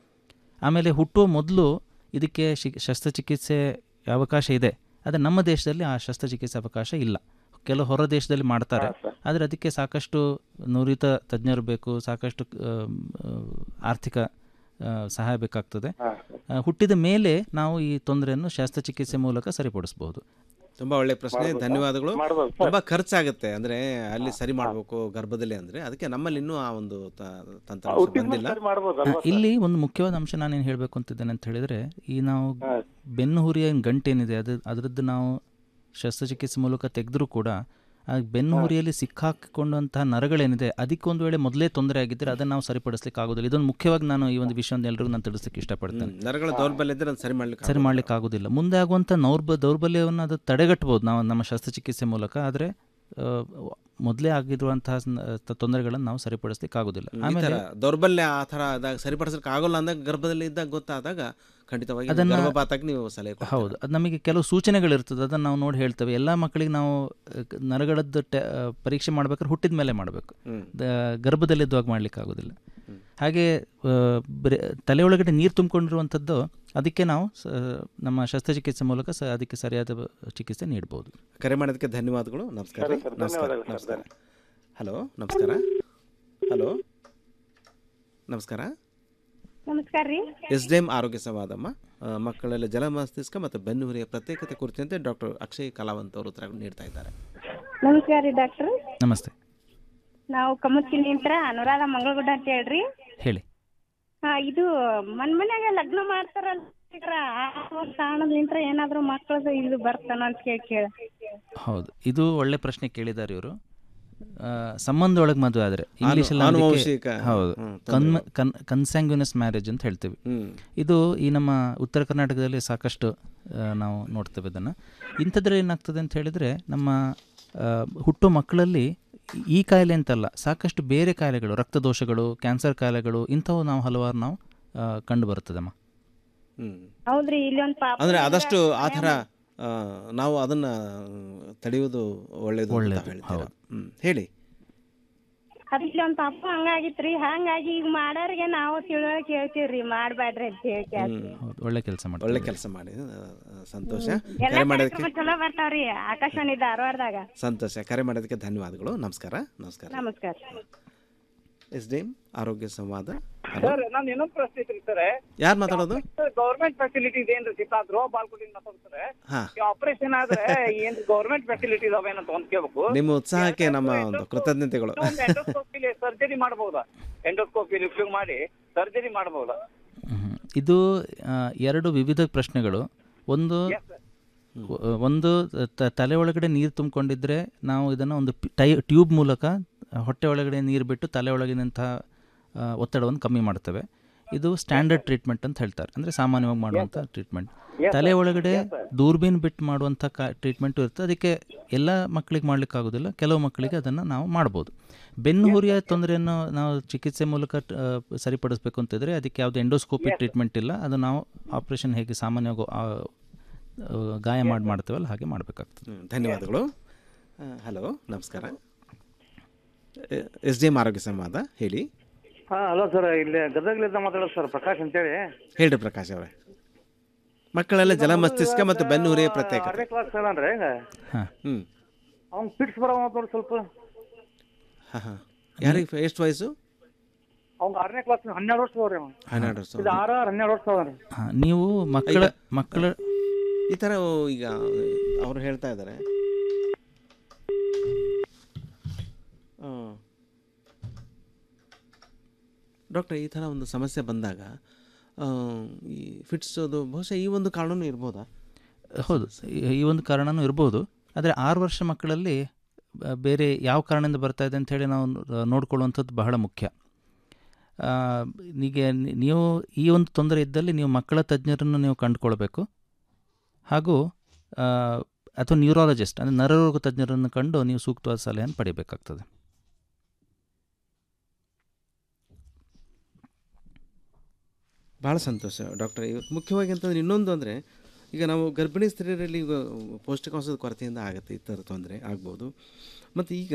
ಆಮೇಲೆ ಹುಟ್ಟುವ ಮೊದಲು ಇದಕ್ಕೆ ಶಿ ಶಸ್ತ್ರಚಿಕಿತ್ಸೆ ಅವಕಾಶ ಇದೆ ಆದರೆ ನಮ್ಮ ದೇಶದಲ್ಲಿ ಆ ಶಸ್ತ್ರಚಿಕಿತ್ಸೆ ಅವಕಾಶ ಇಲ್ಲ ಕೆಲವು ಹೊರ ದೇಶದಲ್ಲಿ ಮಾಡ್ತಾರೆ ಆದರೆ ಅದಕ್ಕೆ ಸಾಕಷ್ಟು ನುರಿತ ತಜ್ಞರು ಬೇಕು ಸಾಕಷ್ಟು ಆ, ಆ, ಆರ್ಥಿಕ ಆ, ಸಹಾಯ ಬೇಕಾಗ್ತದೆ ಆ, ಹುಟ್ಟಿದ ಮೇಲೆ ನಾವು ಈ ತೊಂದರೆಯನ್ನು ಶಸ್ತ್ರಚಿಕಿತ್ಸೆ ಮೂಲಕ ಸರಿಪಡಿಸ್ಬೋದು ತುಂಬಾ ಒಳ್ಳೆ ಪ್ರಶ್ನೆ ಮಾಡ್ಬೋದಾ? ಧನ್ಯವಾದಗಳು ಮಾಡ್ಬೋದು ಸರ್. ತುಂಬಾ ಖರ್ಚಾಗುತ್ತೆ ಅಂದ್ರೆ ಅಲ್ಲಿ ಸರಿ ಮಾಡಬೇಕು ಗರ್ಭದಲ್ಲಿ ಅಂದ್ರೆ ಅದಕ್ಕೆ ನಮ್ಮಲ್ಲಿ ಇನ್ನೂ ಆ ಒಂದು ತ- ತಂತ್ರಾಂಶ ಬಂದಿಲ್ಲ ಆ, ಇಲ್ಲಿ ಒಂದು ಮುಖ್ಯವಾದ ಅಂಶ ನಾನೇನು ಹೇಳಬೇಕು ಅಂತಿದ್ದೇನೆ ಅಂತ ಹೇಳಿದರೆ ಈ ನಾವು ಬೆನ್ನು ಹುರಿಯ ಗಂಟೇನಿದೆ ಅದು ಅದರದ್ದು ನಾವು ಶಸ್ತ್ರಚಿಕಿತ್ಸೆ ಮೂಲಕ ತೆಗೆದ್ರೂ ಕೂಡ ಆ ಬೆನ್ನು ಹುರಿಯಲ್ಲಿ ಸಿಕ್ಕಾಕಿಕೊಂಡಂತಹ ನರಗಳೇನಿದೆ ಅದಕ್ಕೊಂದು ವೇಳೆ ಮೊದಲೇ ತೊಂದರೆ ಆಗಿದ್ದರೆ ಅದನ್ನು ನಾವು ಸರಿಪಡಿಸ್ಲಿಕ್ಕೆ ಆಗೋದಿಲ್ಲ ಇದೊಂದು ಮುಖ್ಯವಾಗಿ ನಾನು ಈ ಒಂದು ವಿಷಯವನ್ನು ಎಲ್ರಿಗೂ ನಾನು ತಿಳಿಸ್ಲಿಕ್ಕೆ ಇಷ್ಟಪಡ್ತೇನೆ ನರಗಳ ದೌರ್ಬಲ್ಯ ಇದ್ರೆ ಅದನ್ನ ಸರಿ ಮಾಡ್ಲಿಕ್ಕೆ ಸರಿ ಮಾಡ್ಲಿಕ್ಕೆ ಆಗೋದಿಲ್ಲ ಮುಂದೆ ಆಗುವಂಥ ನೌರ್ಬ ದೌರ್ಬಲ್ಯವನ್ನು ಅದು ತಡೆಗಟ್ಟಬಹುದು ನಾವು ನಮ್ಮ ಶಸ್ತ್ರಚಿಕಿತ್ಸೆ ಮೂಲಕ ಆದರೆ ಮೊದಲೇ ಆಗಿರುವಂತಹ ಸ- ತೊಂದರೆಗಳನ್ನು ನಾವು ಸರಿಪಡಿಸ್ಲಿಕ್ಕೆ ಆಗೋದಿಲ್ಲ ಈ ಆಮೇಲೆ ತರ ದೌರ್ಬಲ್ಯ ಆ ತರ ಆದಾಗ ಸರಿಪಡಿಸಲಿಕ್ಕೆ ಆಗೋಲ್ಲ ಅಂದಾಗ ಗರ್ಭದಲ್ಲಿ ಇದ್ದಾಗ ಗೊತ್ತಾದಾಗ ಖಂಡಿತವಾಗಿ ಅದನ್ನ- ಗರ್ಭಪಾತಕ್ಕೆ ನೀವು ಸಲಹೆ ಕೊಡ್ತೀರಾ. ಹೌದು ಅದು ನಮಗೆ ಕೆಲವು ಸೂಚನೆಗಳಿರ್ತದೆ ಅದನ್ನು ನಾವು ನೋಡಿ ಹೇಳ್ತೇವೆ ಎಲ್ಲ ಮಕ್ಕಳಿಗೆ ನಾವು ಅಹ್, ಕ- ನರಗಳದ್ದು ಟೆ ಅಹ್, ಪರೀಕ್ಷೆ ಮಾಡ್ಬೇಕಾದ್ರೆ ಹುಟ್ಟಿದ ಮೇಲೆ ಮಾಡಬೇಕು ಗರ್ಭದಲ್ಲಿದ್ದಾಗ ಮಾಡ್ಲಿಕ್ಕೆ ಆಗೋದಿಲ್ಲ ಹಾಗೆ ಅಹ್, ಬರೀ ತಲೆ ಒಳಗಡೆ ನೀರು ತುಂಬಿಕೊಂಡಿರುವಂಥದ್ದು ಅದಕ್ಕೆ ನಾವು ಸ- ನಮ್ಮ ಶಸ್ತ್ರಚಿಕಿತ್ಸೆ ಮೂಲಕ ಸ ಅದಕ್ಕೆ ಸರಿಯಾದ ಬ- ಚಿಕಿತ್ಸೆ ನೀಡ್ಬೋದು ಕರೆ ಮಾಡೋದಕ್ಕೆ ಧನ್ಯವಾದಗಳು ನಮಸ್ಕಾರ ಸರಿ ಸರ್, ನಮಸ್ಕಾರ ಧನ್ಯವಾದಗಳು ನಮಸ್ಕಾರ ಹಲೋ ನಮಸ್ಕಾರ ಹಲೋ ನಮಸ್ಕಾರ ನಮಸ್ಕಾರ ರೀ ಎಸ್ ಡಿ ಎಂ ಆರೋಗ್ಯ ಸಂವಾದಮ್ಮ ಆ, ಮಕ್ಕಳಲ್ಲಿ ಜಲ ಮಸ್ತಿಷ್ಕ ಮತ್ತು ಬೆನ್ನುಹುರಿಯ ಪ್ರತ್ಯೇಕತೆ ಕುರಿತಂತೆ ಡಾಕ್ಟರ್ ಅಕ್ಷಯ್ ಕಲಾವಂತ್ ಅವರು ಉತ್ತರ ನೀಡ್ತಾ ಇದ್ದಾರೆ ನಮಸ್ಕಾರ ರೀ ಡಾಕ್ಟರ್ ನಮಸ್ತೆ ನಾವು ಕಮತ್ಕಿನಿಂತ್ರ ಅನುರಾಧ ಮಂಗಳಗುಡ್ಡ ಅಂತ ಹೇಳ್ರಿ ಹೇಳಿ ಹಾ ಇದು ಮನ್ ಮನ್ಯಾಗ ಲಗ್ನ ಮಾಡ್ತಾರಲ್ಲ ಆ ಒಂದ್ ಕಾರಣದಿಂತ್ರ ಏನಾದ್ರು ಮಕ್ಕಳದು ಇದು ಬರ್ತಾನ ಅಂತ ಕೇಳಿ ಕೇಳ ಹೌದು ಇದು ಒಳ್ಳೆ ಪ್ರಶ್ನೆ ಕೇಳಿದ್ದಾರೆ ಇವರು ಆ, ಸಂಬಂಧ ಒಳಗೆ ಮದುವೆ ಆದರೆ ಇಂಗ್ಲೀಷಲ್ಲಿ ಆನುವಂಶಿಕ, ಹೌದು ಹ್ಮ್, ಕನ್ ಕನ್ ಕನ್ಸ್ಯಾಂಗ್ಯುನಸ್ ಮ್ಯಾರೇಜ್ ಅಂತ ಹೇಳ್ತೀವಿ ಹ್ಮ್. ಇದು ಈ ನಮ್ಮ ಉತ್ತರ ಕರ್ನಾಟಕದಲ್ಲಿ ಸಾಕಷ್ಟು ಆ, ನಾವು ನೋಡ್ತೇವೆ ಇದನ್ನು ಇಂಥದ್ರಲ್ಲಿ ಏನಾಗ್ತದೆ ಅಂತ ಹೇಳಿದರೆ ನಮ್ಮ ಆ, ಹುಟ್ಟೋ ಮಕ್ಕಳಲ್ಲಿ ಈ ಕಾಯಿಲೆ ಅಂತಲ್ಲ ಸಾಕಷ್ಟು ಬೇರೆ ಕಾಯಿಲೆಗಳು ರಕ್ತದೋಷಗಳು ಕ್ಯಾನ್ಸರ್ ಕಾಯಿಲೆಗಳು ಇಂಥವು ನಾವು ಹಲವಾರು ನಾವು ಆ, ಕಂಡು ಬರ್ತದಮ್ಮ ಹ್ಮ್ ಹೌದ್ರಿ ಇಲ್ಲಿ ಒಂದ್ ಪಾಪ ಅಂದರೆ ಆದಷ್ಟು ಆ ಥರ ಆ, ನಾವು ಅದನ್ನು ತಡೆಯುವುದು ಒಳ್ಳೆಯದು ಅಂತ ಒಳ್ಳೆಯದು, ಹೇಳ್ತೀರಾ ಹೌದು. ಹ್ಮ್. ಹೇಳಿ ಅದ್ ಇಲ್ಲಿ ಒಂದ್ ಪಾಪ ಹಂಗಾಗಿತ್ರಿ ಹಂಗಾಗಿ ಈಗ ಮಾಡೋರಿಗೆ ನಾವು ತಿಳುವಳಿಕೆ ಹೇಳ್ತೀವ್ರಿ ಮಾಡ್ಬ್ಯಾಡ್ರಿ ಅಂತ ಹೇಳಿ ಹೌದು ಒಳ್ಳೆ ಕೆಲಸ ಮಾಡ್ತೀವಿ ಒಳ್ಳೆ ಕೆಲಸ ಮಾಡಿ ಆ, ಆ, ಸಂತೋಷ ಎಲ್ಲ ಕರೆ ಮಾಡೋದಕ್ಕೆ ಕಾರ್ಯಕ್ರಮ ಚಲೋ ಬರ್ತಾವ್ರಿ ಆಕಾಶವಾಣಿ ಧಾರವಾಡದಾಗ ಸಂತೋಷ ಕರೆ ಮಾಡೋದಕ್ಕೆ ಧನ್ಯವಾದಗಳು ನಮಸ್ಕಾರ ನಮಸ್ಕಾರ ನಮಸ್ಕಾರ ಎಸ್ ಡಿ ಎಂ ಆರೋಗ್ಯ ಸಂವಾದ ಸರ್ ನಾನು ಇನ್ನೊಂದು ಪ್ರಶ್ನೆ ಐತ್ರಿ ಸರ್ ಯಾರು ಮಾತಾಡೋದು ಗೌರ್ಮೆಂಟ್ ಫೆಸಿಲಿಟೀಸ್ ಏನ್ರಿ ಸಿಗ್ತಾ ಧ್ರುವ ಬಾಲ್ಕೋಟಿಂದ ಮಾತಾಡ್ತಾರೆ ಹಾ ಆಪರೇಷನ್ ಆದ್ರೆ ಏನ್ ಗೌರ್ಮೆಂಟ್ ಫೆಸಿಲಿಟೀಸ್ ಅವೇನಂತ ಒಂದ್ ಕೇಳ್ಬೇಕು ನಿಮ್ಮ ಉತ್ಸಾಹಕ್ಕೆ ನಮ್ಮ ಒಂದು ಕೃತಜ್ಞತೆಗಳು ಎಂಡೋಸ್ಕೋಪಿಲಿ ಸರ್ಜರಿ ಮಾಡಬಹುದಾ ಎಂಡೋಸ್ಕೋಪಿಲಿ ಉಪಯೋಗ ಮಾಡಿ ಸರ್ಜರಿ ಮಾಡಬಹುದಾ ಇದು ಆ, ಎರಡು ವಿವಿಧ ಪ್ರಶ್ನೆಗಳು ಒಂದು ಒ- ಒಂದು ತ- ತಲೆ ಒಳಗಡೆ ನೀರು ತುಂಬಿಕೊಂಡಿದ್ರೆ ನಾವು ಇದನ್ನು ಒಂದು ಪಿ- ಟೈ ಟ್ಯೂಬ್ ಮೂಲಕ ಹೊಟ್ಟೆ ಒಳಗಡೆ ನೀರು ಬಿಟ್ಟು ತಲೆ ಒಳಗಿನಂತಹ ಆ, ಒತ್ತಡವನ್ನು ಕಮ್ಮಿ ಮಾಡ್ತೇವೆ ಇದು ಸ್ಟ್ಯಾಂಡರ್ಡ್ ಟ್ರೀಟ್ಮೆಂಟ್ ಅಂತ ಹೇಳ್ತಾರೆ ಅಂದರೆ ಸಾಮಾನ್ಯವಾಗಿ ಮಾಡುವಂಥ ಟ್ರೀಟ್ಮೆಂಟ್ Yes, ತಲೆ sir. ಒಳಗಡೆ Yes, sir. ದೂರ್ಬೀನ್ ಬಿಟ್ಟು ಮಾಡುವಂಥ ಕಾ ಟ್ರೀಟ್ಮೆಂಟು ಇರುತ್ತೆ ಅದಕ್ಕೆ ಎಲ್ಲ ಮಕ್ಕಳಿಗೆ ಮಾಡ್ಲಿಕ್ಕೆ ಆಗೋದಿಲ್ಲ ಕೆಲವು ಮಕ್ಕಳಿಗೆ ಅದನ್ನು ನಾವು ಮಾಡ್ಬೋದು ಬೆನ್ನು ಹುರಿಯ ತೊಂದರೆಯನ್ನು ನಾವು ಚಿಕಿತ್ಸೆ ಮೂಲಕ ಆ, ಸರಿಪಡಿಸ್ಬೇಕು ಅಂತಿದ್ರೆ ಅದಕ್ಕೆ ಯಾವುದೇ ಎಂಡೋಸ್ಕೋಪಿ ಟ್ರೀಟ್ಮೆಂಟ್ ಇಲ್ಲ ಅದು ನಾವು ಆಪರೇಷನ್ ಹೇಗೆ ಸಾಮಾನ್ಯವಾಗಿ ಆ, ಆ, ಗಾಯ ಮಾಡಿ ಮಾಡ್ತೇವಲ್ಲ ಹಾಗೆ ಮಾಡಬೇಕಾಗ್ತದೆ ಹ್ಮ್, ಧನ್ಯವಾದಗಳು ಹಲೋ ನಮಸ್ಕಾರ ಎಸ್ ಡಿ ಎಂ ಆರೋಗ್ಯ ಸಂವಾದ ಹೇಳಿ ಹಾ ಹಲೋ ಸರ್ ಇಲ್ಲಿ ಗದಗ್ಲಿಂದ ಮಾತಾಡೋದು ಸರ್ ಪ್ರಕಾಶ್ ಅಂತೇಳಿ ಹೇಳ್ರಿ ಪ್ರಕಾಶ್ ಅವರೇ ಮಕ್ಕಳೆಲ್ಲ ಜಲ ಮಸ್ತಿಷ್ಕ ಮತ್ತು ಬೆನ್ನು ಹುರಿಯ ಪ್ರತ್ಯೇಕ ಆರನೇ ಕ್ಲಾಸ್ ಸರ್ ಅಂದ್ರೆ ಹೆಂಗ ಹ್ಮ್ ಅವ್ನ್ ಫಿಟ್ಸ್ ಬರೋ ನೋಡಿ ಸ್ವಲ್ಪ ಹಾಂ ಹಾಂ ಯಾರಿಗೆ ಎಷ್ಟು ವಯಸ್ಸು ಅವ್ನ್ ಆರನೇ ಕ್ಲಾಸ್ ಹನ್ನೆರಡು ವರ್ಷ ಅದಾವ್ರಿ ಅವ್ನು ಹನ್ನೆರಡು ವರ್ಷ ಇದು ಆರ ಹನ್ನೆರಡು ವರ್ಷ ಅದಾವ್ರಿ ಹಾ, ನೀವು ಮಕ್ಕಳ ಮಕ್ಕಳ ಈ ಥರ ಈಗ ಅವರು ಹೇಳ್ತಾ ಇದ್ದಾರೆ ಡಾಕ್ಟರ್ ಈ ಥರ ಒಂದು ಸಮಸ್ಯೆ ಬಂದಾಗ ಆ, ಈ ಫಿಟ್ಸ್ ಅದು ಬಹುಶಃ ಈ ಒಂದು ಕಾರಣನೂ ಇರ್ಬೋದಾ ಹೌದು ಈ- ಈ ಒಂದು ಕಾರಣನೂ ಇರ್ಬೋದು ಆದರೆ ಆರು ವರ್ಷ ಮಕ್ಕಳಲ್ಲಿ ಆ, ಬೇರೆ ಯಾವ ಕಾರಣದಿಂದ ಬರ್ತಾ ಇದೆ ಅಂಥೇಳಿ ನಾವು ಆ, ನೋಡ್ಕೊಳ್ಳುವಂಥದ್ದು ಬಹಳ ಮುಖ್ಯ ಆ, ಈಗ ನಿ- ನೀವು ಈ ಒಂದು ತೊಂದರೆ ಇದ್ದಲ್ಲಿ ನೀವು ಮಕ್ಕಳ ತಜ್ಞರನ್ನು ನೀವು ಕಂಡುಕೊಳ್ಬೇಕು ಹಾಗೂ ಆ, ಅಥವಾ ನ್ಯೂರಾಲಜಿಸ್ಟ್ ಅಂದರೆ ನರರೋಗ ತಜ್ಞರನ್ನು ಕಂಡು ನೀವು ಸೂಕ್ತವಾದ ಸಲಹೆಯನ್ನು ಪಡಿಬೇಕಾಗ್ತದೆ ಭಾಳ ಸಂತೋಷ ಡಾಕ್ಟರ್ ಇವತ್ತು ಮುಖ್ಯವಾಗಿ ಅಂತಂದ್ರೆ ಇನ್ನೊಂದು ಅಂದರೆ ಈಗ ನಾವು ಗರ್ಭಿಣಿ ಸ್ತ್ರೀಯರಲ್ಲಿ ಈಗ ಪೌಷ್ಟಿಕಾಂಶದ ಕೊರತೆಯಿಂದ ಆಗುತ್ತೆ ಈ ಥರ ತೊಂದರೆ ಆಗ್ಬೋದು ಮತ್ತು ಈಗ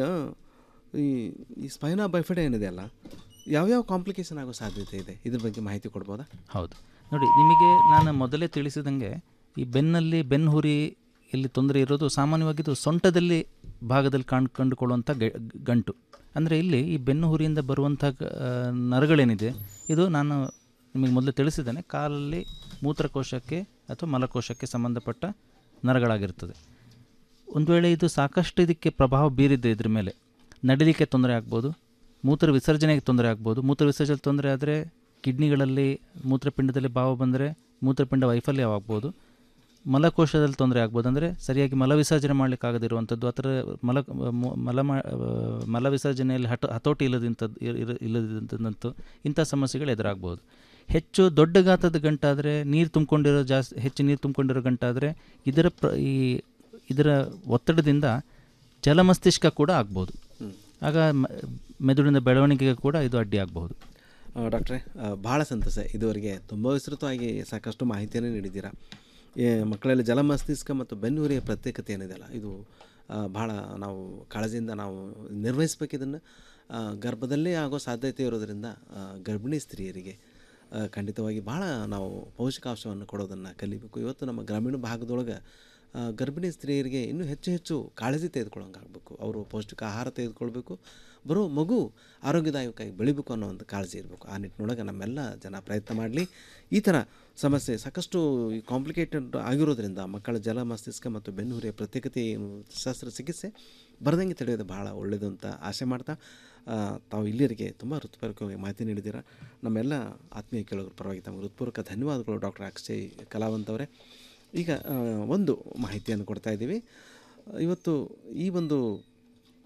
ಈ ಈ ಸ್ಪೈನಾ ಬೈಫೆಡ್ ಏನಿದೆ ಅಲ್ಲ ಯಾವ್ಯಾವ ಕಾಂಪ್ಲಿಕೇಶನ್ ಆಗೋ ಸಾಧ್ಯತೆ ಇದೆ ಇದ್ರ ಬಗ್ಗೆ ಮಾಹಿತಿ ಕೊಡ್ಬೋದಾ ಹೌದು ನೋಡಿ ನಿಮಗೆ ನಾನು ಮೊದಲೇ ತಿಳಿಸಿದಂಗೆ ಈ ಬೆನ್ನಲ್ಲಿ ಬೆನ್ನು ಹುರಿ ಇಲ್ಲಿ ತೊಂದರೆ ಇರೋದು ಸಾಮಾನ್ಯವಾಗಿ ಇದು ಸೊಂಟದಲ್ಲಿ ಭಾಗದಲ್ಲಿ ಕಾಣ್ ಕಂಡುಕೊಳ್ಳುವಂಥ ಗ- ಗಂಟು ಅಂದರೆ ಇಲ್ಲಿ ಈ ಬೆನ್ನು ಹುರಿಯಿಂದ ಬರುವಂಥ ಗ- ಆ, ನರಗಳೇನಿದೆ ಇದು ನಾನು ನಿಮಗೆ ಮೊದಲು ತಿಳಿಸಿದ್ದೇನೆ ಕಾಲಲ್ಲಿ ಮೂತ್ರಕೋಶಕ್ಕೆ ಅಥವಾ ಮಲಕೋಶಕ್ಕೆ ಸಂಬಂಧಪಟ್ಟ ನರಗಳಾಗಿರ್ತದೆ ಒಂದು ವೇಳೆ ಇದು ಸಾಕಷ್ಟು ಇದಕ್ಕೆ ಪ್ರಭಾವ ಬೀರಿದೆ ಇದ್ರ ಮೇಲೆ ನಡಿಲಿಕ್ಕೆ ತೊಂದರೆ ಆಗ್ಬೋದು ಮೂತ್ರ ವಿಸರ್ಜನೆಗೆ ತೊಂದರೆ ಆಗ್ಬೋದು ಮೂತ್ರ ವಿಸರ್ಜನೆ ತೊಂದರೆ ಆದರೆ ಕಿಡ್ನಿಗಳಲ್ಲಿ ಮೂತ್ರಪಿಂಡದಲ್ಲಿ ಭಾವ ಬಂದರೆ ಮೂತ್ರಪಿಂಡ ವೈಫಲ್ಯವಾಗ್ಬೋದು ಮಲಕೋಶದಲ್ಲಿ ತೊಂದರೆ ಆಗ್ಬೋದು ಅಂದರೆ ಸರಿಯಾಗಿ ಮಲ ವಿಸರ್ಜನೆ ಮಾಡಲಿಕ್ಕಾಗದಿರುವಂಥದ್ದು ಅಥವಾ ಮಲ ಮು- ಮಲ ಮಾ- ಆ, ಮಲ ವಿಸರ್ಜನೆಯಲ್ಲಿ ಹಠ ಹತೋಟಿ ಇಲ್ಲದಿಂಥದ್ದು ಇರ ಇಲ್ಲದಂಥದ್ದು ಇಂಥ ಸಮಸ್ಯೆಗಳು ಎದುರಾಗ್ಬೋದು ಹೆಚ್ಚು ದೊಡ್ಡ ಗಾತ್ರದ ಗಂಟಾದರೆ ನೀರು ತುಂಬಿಕೊಂಡಿರೋ ಜಾಸ್ತಿ ಹೆಚ್ಚು ನೀರು ತುಂಬಿಕೊಂಡಿರೋ ಗಂಟಾದರೆ ಇದರ ಪ್ರ ಈ ಇದರ ಒತ್ತಡದಿಂದ ಜಲಮಸ್ತಿಷ್ಕ ಕೂಡ ಆಗ್ಬೋದು ಆಗ ಮ- ಮೆದುಳಿನ ಬೆಳವಣಿಗೆಗೆ ಕೂಡ ಇದು ಅಡ್ಡಿ ಆಗಬಹುದು ಆ, ಡಾಕ್ಟ್ರೇ ಆ, ಭಾಳ ಸಂತಸ ಇದುವರೆಗೆ ತುಂಬ ವಿಸ್ತೃತವಾಗಿ ಸಾಕಷ್ಟು ಮಾಹಿತಿಯನ್ನು ನೀಡಿದ್ದೀರಾ ಈ ಮಕ್ಕಳಲ್ಲಿ ಜಲಮಸ್ತಿಷ್ಕ ಮತ್ತು ಬೆನ್ನುರಿಯ ಪ್ರತ್ಯೇಕತೆ ಏನಿದೆಯಲ್ಲ ಇದು ಆ, ಭಾಳ ನಾವು ಕಾಳಜಿಯಿಂದ ನಾವು ನಿರ್ವಹಿಸಬೇಕು ಇದನ್ನು ಗರ್ಭದಲ್ಲೇ ಆಗೋ ಸಾಧ್ಯತೆ ಇರೋದರಿಂದ ಆ, ಗರ್ಭಿಣಿ ಸ್ತ್ರೀಯರಿಗೆ ಆ, ಖಂಡಿತವಾಗಿ ಭಾಳ ನಾವು ಪೌಷ್ಟಿಕಾಂಶವನ್ನು ಕೊಡೋದನ್ನು ಕಲಿಬೇಕು ಇವತ್ತು ನಮ್ಮ ಗ್ರಾಮೀಣ ಭಾಗದೊಳಗೆ ಆ, ಗರ್ಭಿಣಿ ಸ್ತ್ರೀಯರಿಗೆ ಇನ್ನೂ ಹೆಚ್ಚು ಹೆಚ್ಚು ಕಾಳಜಿ ತೆಗೆದುಕೊಳ್ಳೋಂಗಾಗಬೇಕು ಅವರು ಪೌಷ್ಟಿಕ ಆಹಾರ ತೆಗೆದುಕೊಳ್ಬೇಕು ಬರೋ ಮಗು ಆರೋಗ್ಯದಾಯಕವಾಗಿ ಬೆಳಿಬೇಕು ಅನ್ನೋ ಒಂದು ಕಾಳಜಿ ಇರಬೇಕು ಆ ನಿಟ್ಟಿನೊಳಗೆ ನಮ್ಮೆಲ್ಲ ಜನ ಪ್ರಯತ್ನ ಮಾಡಲಿ ಈ ಥರ ಸಮಸ್ಯೆ ಸಾಕಷ್ಟು ಕಾಂಪ್ಲಿಕೇಟೆಡ್ ಆಗಿರೋದ್ರಿಂದ ಮಕ್ಕಳ ಜಲ ಮಸ್ತಿಷ್ಕ ಮತ್ತು ಬೆನ್ನುಹುರಿಯ ಪ್ರತ್ಯೇಕತೆ ಏನು ಶಸ್ತ್ರಚಿಕಿತ್ಸೆ ಬರದಂಗೆ ತಿಳಿಯೋದು ಭಾಳ ಒಳ್ಳೆಯದು ಅಂತ ಆಸೆ ಮಾಡ್ತಾ ಆ, ತಾವು ಇಲ್ಲಿಯರಿಗೆ ತುಂಬ ಹೃತ್ಪೂರ್ವಕವಾಗಿ ಮಾಹಿತಿ ನೀಡಿದ್ದೀರಾ ನಮ್ಮೆಲ್ಲ ಆತ್ಮೀಯ ಕೇಳೋದ್ರ ಪರವಾಗಿ ತಮಗೆ ಹೃತ್ಪೂರ್ವಕ ಧನ್ಯವಾದಗಳು ಡಾಕ್ಟರ್ ಅಕ್ಷಯ್ ಕಲಾವಂತ್ ಅವರೇ ಈಗ ಆ, ಒಂದು ಮಾಹಿತಿಯನ್ನು ಕೊಡ್ತಾ ಇದ್ದೀವಿ ಇವತ್ತು ಈ ಒಂದು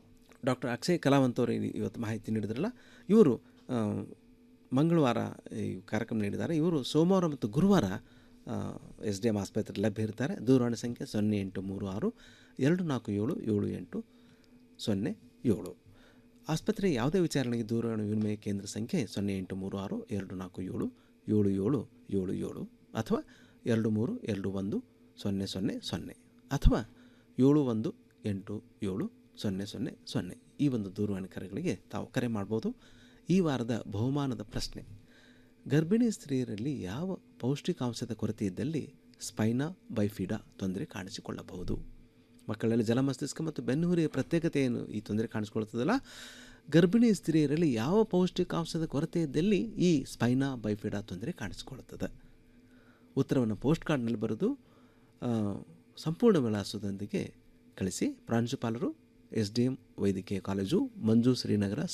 ಡಾಕ್ಟರ್ ಅಕ್ಷಯ್ ಕಲಾವಂತ್ ಅವರು ಇ- ಇವತ್ತು ಮಾಹಿತಿ ನೀಡಿದ್ರಲ್ಲ ಇವರು ಆ, ಮಂಗಳವಾರ ಈ ಕಾರ್ಯಕ್ರಮ ನೀಡಿದ್ದಾರೆ ಇವರು ಸೋಮವಾರ ಮತ್ತು ಗುರುವಾರ ಎಸ್ ಡಿ ಎಮ್ ಆಸ್ಪತ್ರೆ ಲಭ್ಯ ಇರ್ತಾರೆ ದೂರವಾಣಿ ಸಂಖ್ಯೆ ಸೊನ್ನೆ ಎಂಟು ಮೂರು ಆರು ಎರಡು ನಾಲ್ಕು ಏಳು ಏಳು ಎಂಟು ಸೊನ್ನೆ ಏಳು ಆಸ್ಪತ್ರೆ ಯಾವುದೇ ವಿಚಾರಣೆಗೆ ದೂರವಾಣಿ ವಿನಿಮಯ ಕೇಂದ್ರ ಸಂಖ್ಯೆ ಸೊನ್ನೆ ಎಂಟು ಮೂರು ಆರು ಎರಡು ನಾಲ್ಕು ಏಳು ಏಳು ಏಳು ಏಳು ಏಳು ಅಥವಾ ಎರಡು ಮೂರು ಎರಡು ಒಂದು ಸೊನ್ನೆ ಸೊನ್ನೆ ಸೊನ್ನೆ ಅಥವಾ ಏಳು ಒಂದು ಎಂಟು ಏಳು ಸೊನ್ನೆ ಸೊನ್ನೆ ಸೊನ್ನೆ ಈ ಒಂದು ದೂರವಾಣಿ ಕರೆಗಳಿಗೆ ತಾವು ಕರೆ ಮಾಡ್ಬೋದು ಈ ವಾರದ ಬಹುಮಾನದ ಪ್ರಶ್ನೆ ಗರ್ಭಿಣಿ ಸ್ತ್ರೀಯರಲ್ಲಿ ಯಾವ ಪೌಷ್ಟಿಕಾಂಶದ ಕೊರತೆ ಇದ್ದಲ್ಲಿ ಸ್ಪೈನಾ ಬೈಫಿಡಾ ತೊಂದರೆ ಕಾಣಿಸಿಕೊಳ್ಳಬಹುದು ಮಕ್ಕಳಲ್ಲಿ ಜಲಮಸ್ತಿಷ್ಕ ಮತ್ತು ಬೆನ್ನುಹುರಿಯ ಪ್ರತ್ಯೇಕತೆ ಏನು ಈ ತೊಂದರೆ ಕಾಣಿಸ್ಕೊಳ್ತದಲ್ಲ ಗರ್ಭಿಣಿ ಸ್ತ್ರೀಯರಲ್ಲಿ ಯಾವ ಪೌಷ್ಟಿಕಾಂಶದ ಕೊರತೆ ಇದ್ದಲ್ಲಿ ಈ ಸ್ಪೈನಾ ಬೈಫಿಡಾ ತೊಂದರೆ ಕಾಣಿಸಿಕೊಳ್ಳುತ್ತದೆ ಉತ್ತರವನ್ನು ಪೋಸ್ಟ್ ಕಾರ್ಡ್ನಲ್ಲಿ ಬರೆದು ಆ, ಸಂಪೂರ್ಣ ವಿಳಾಸದೊಂದಿಗೆ ಕಳಿಸಿ ಪ್ರಾಂಶುಪಾಲರು ಎಸ್ ಡಿ ಎಂ ವೈದ್ಯಕೀಯ ಕಾಲೇಜು ಮಂಜು ಶ್ರೀನಗರ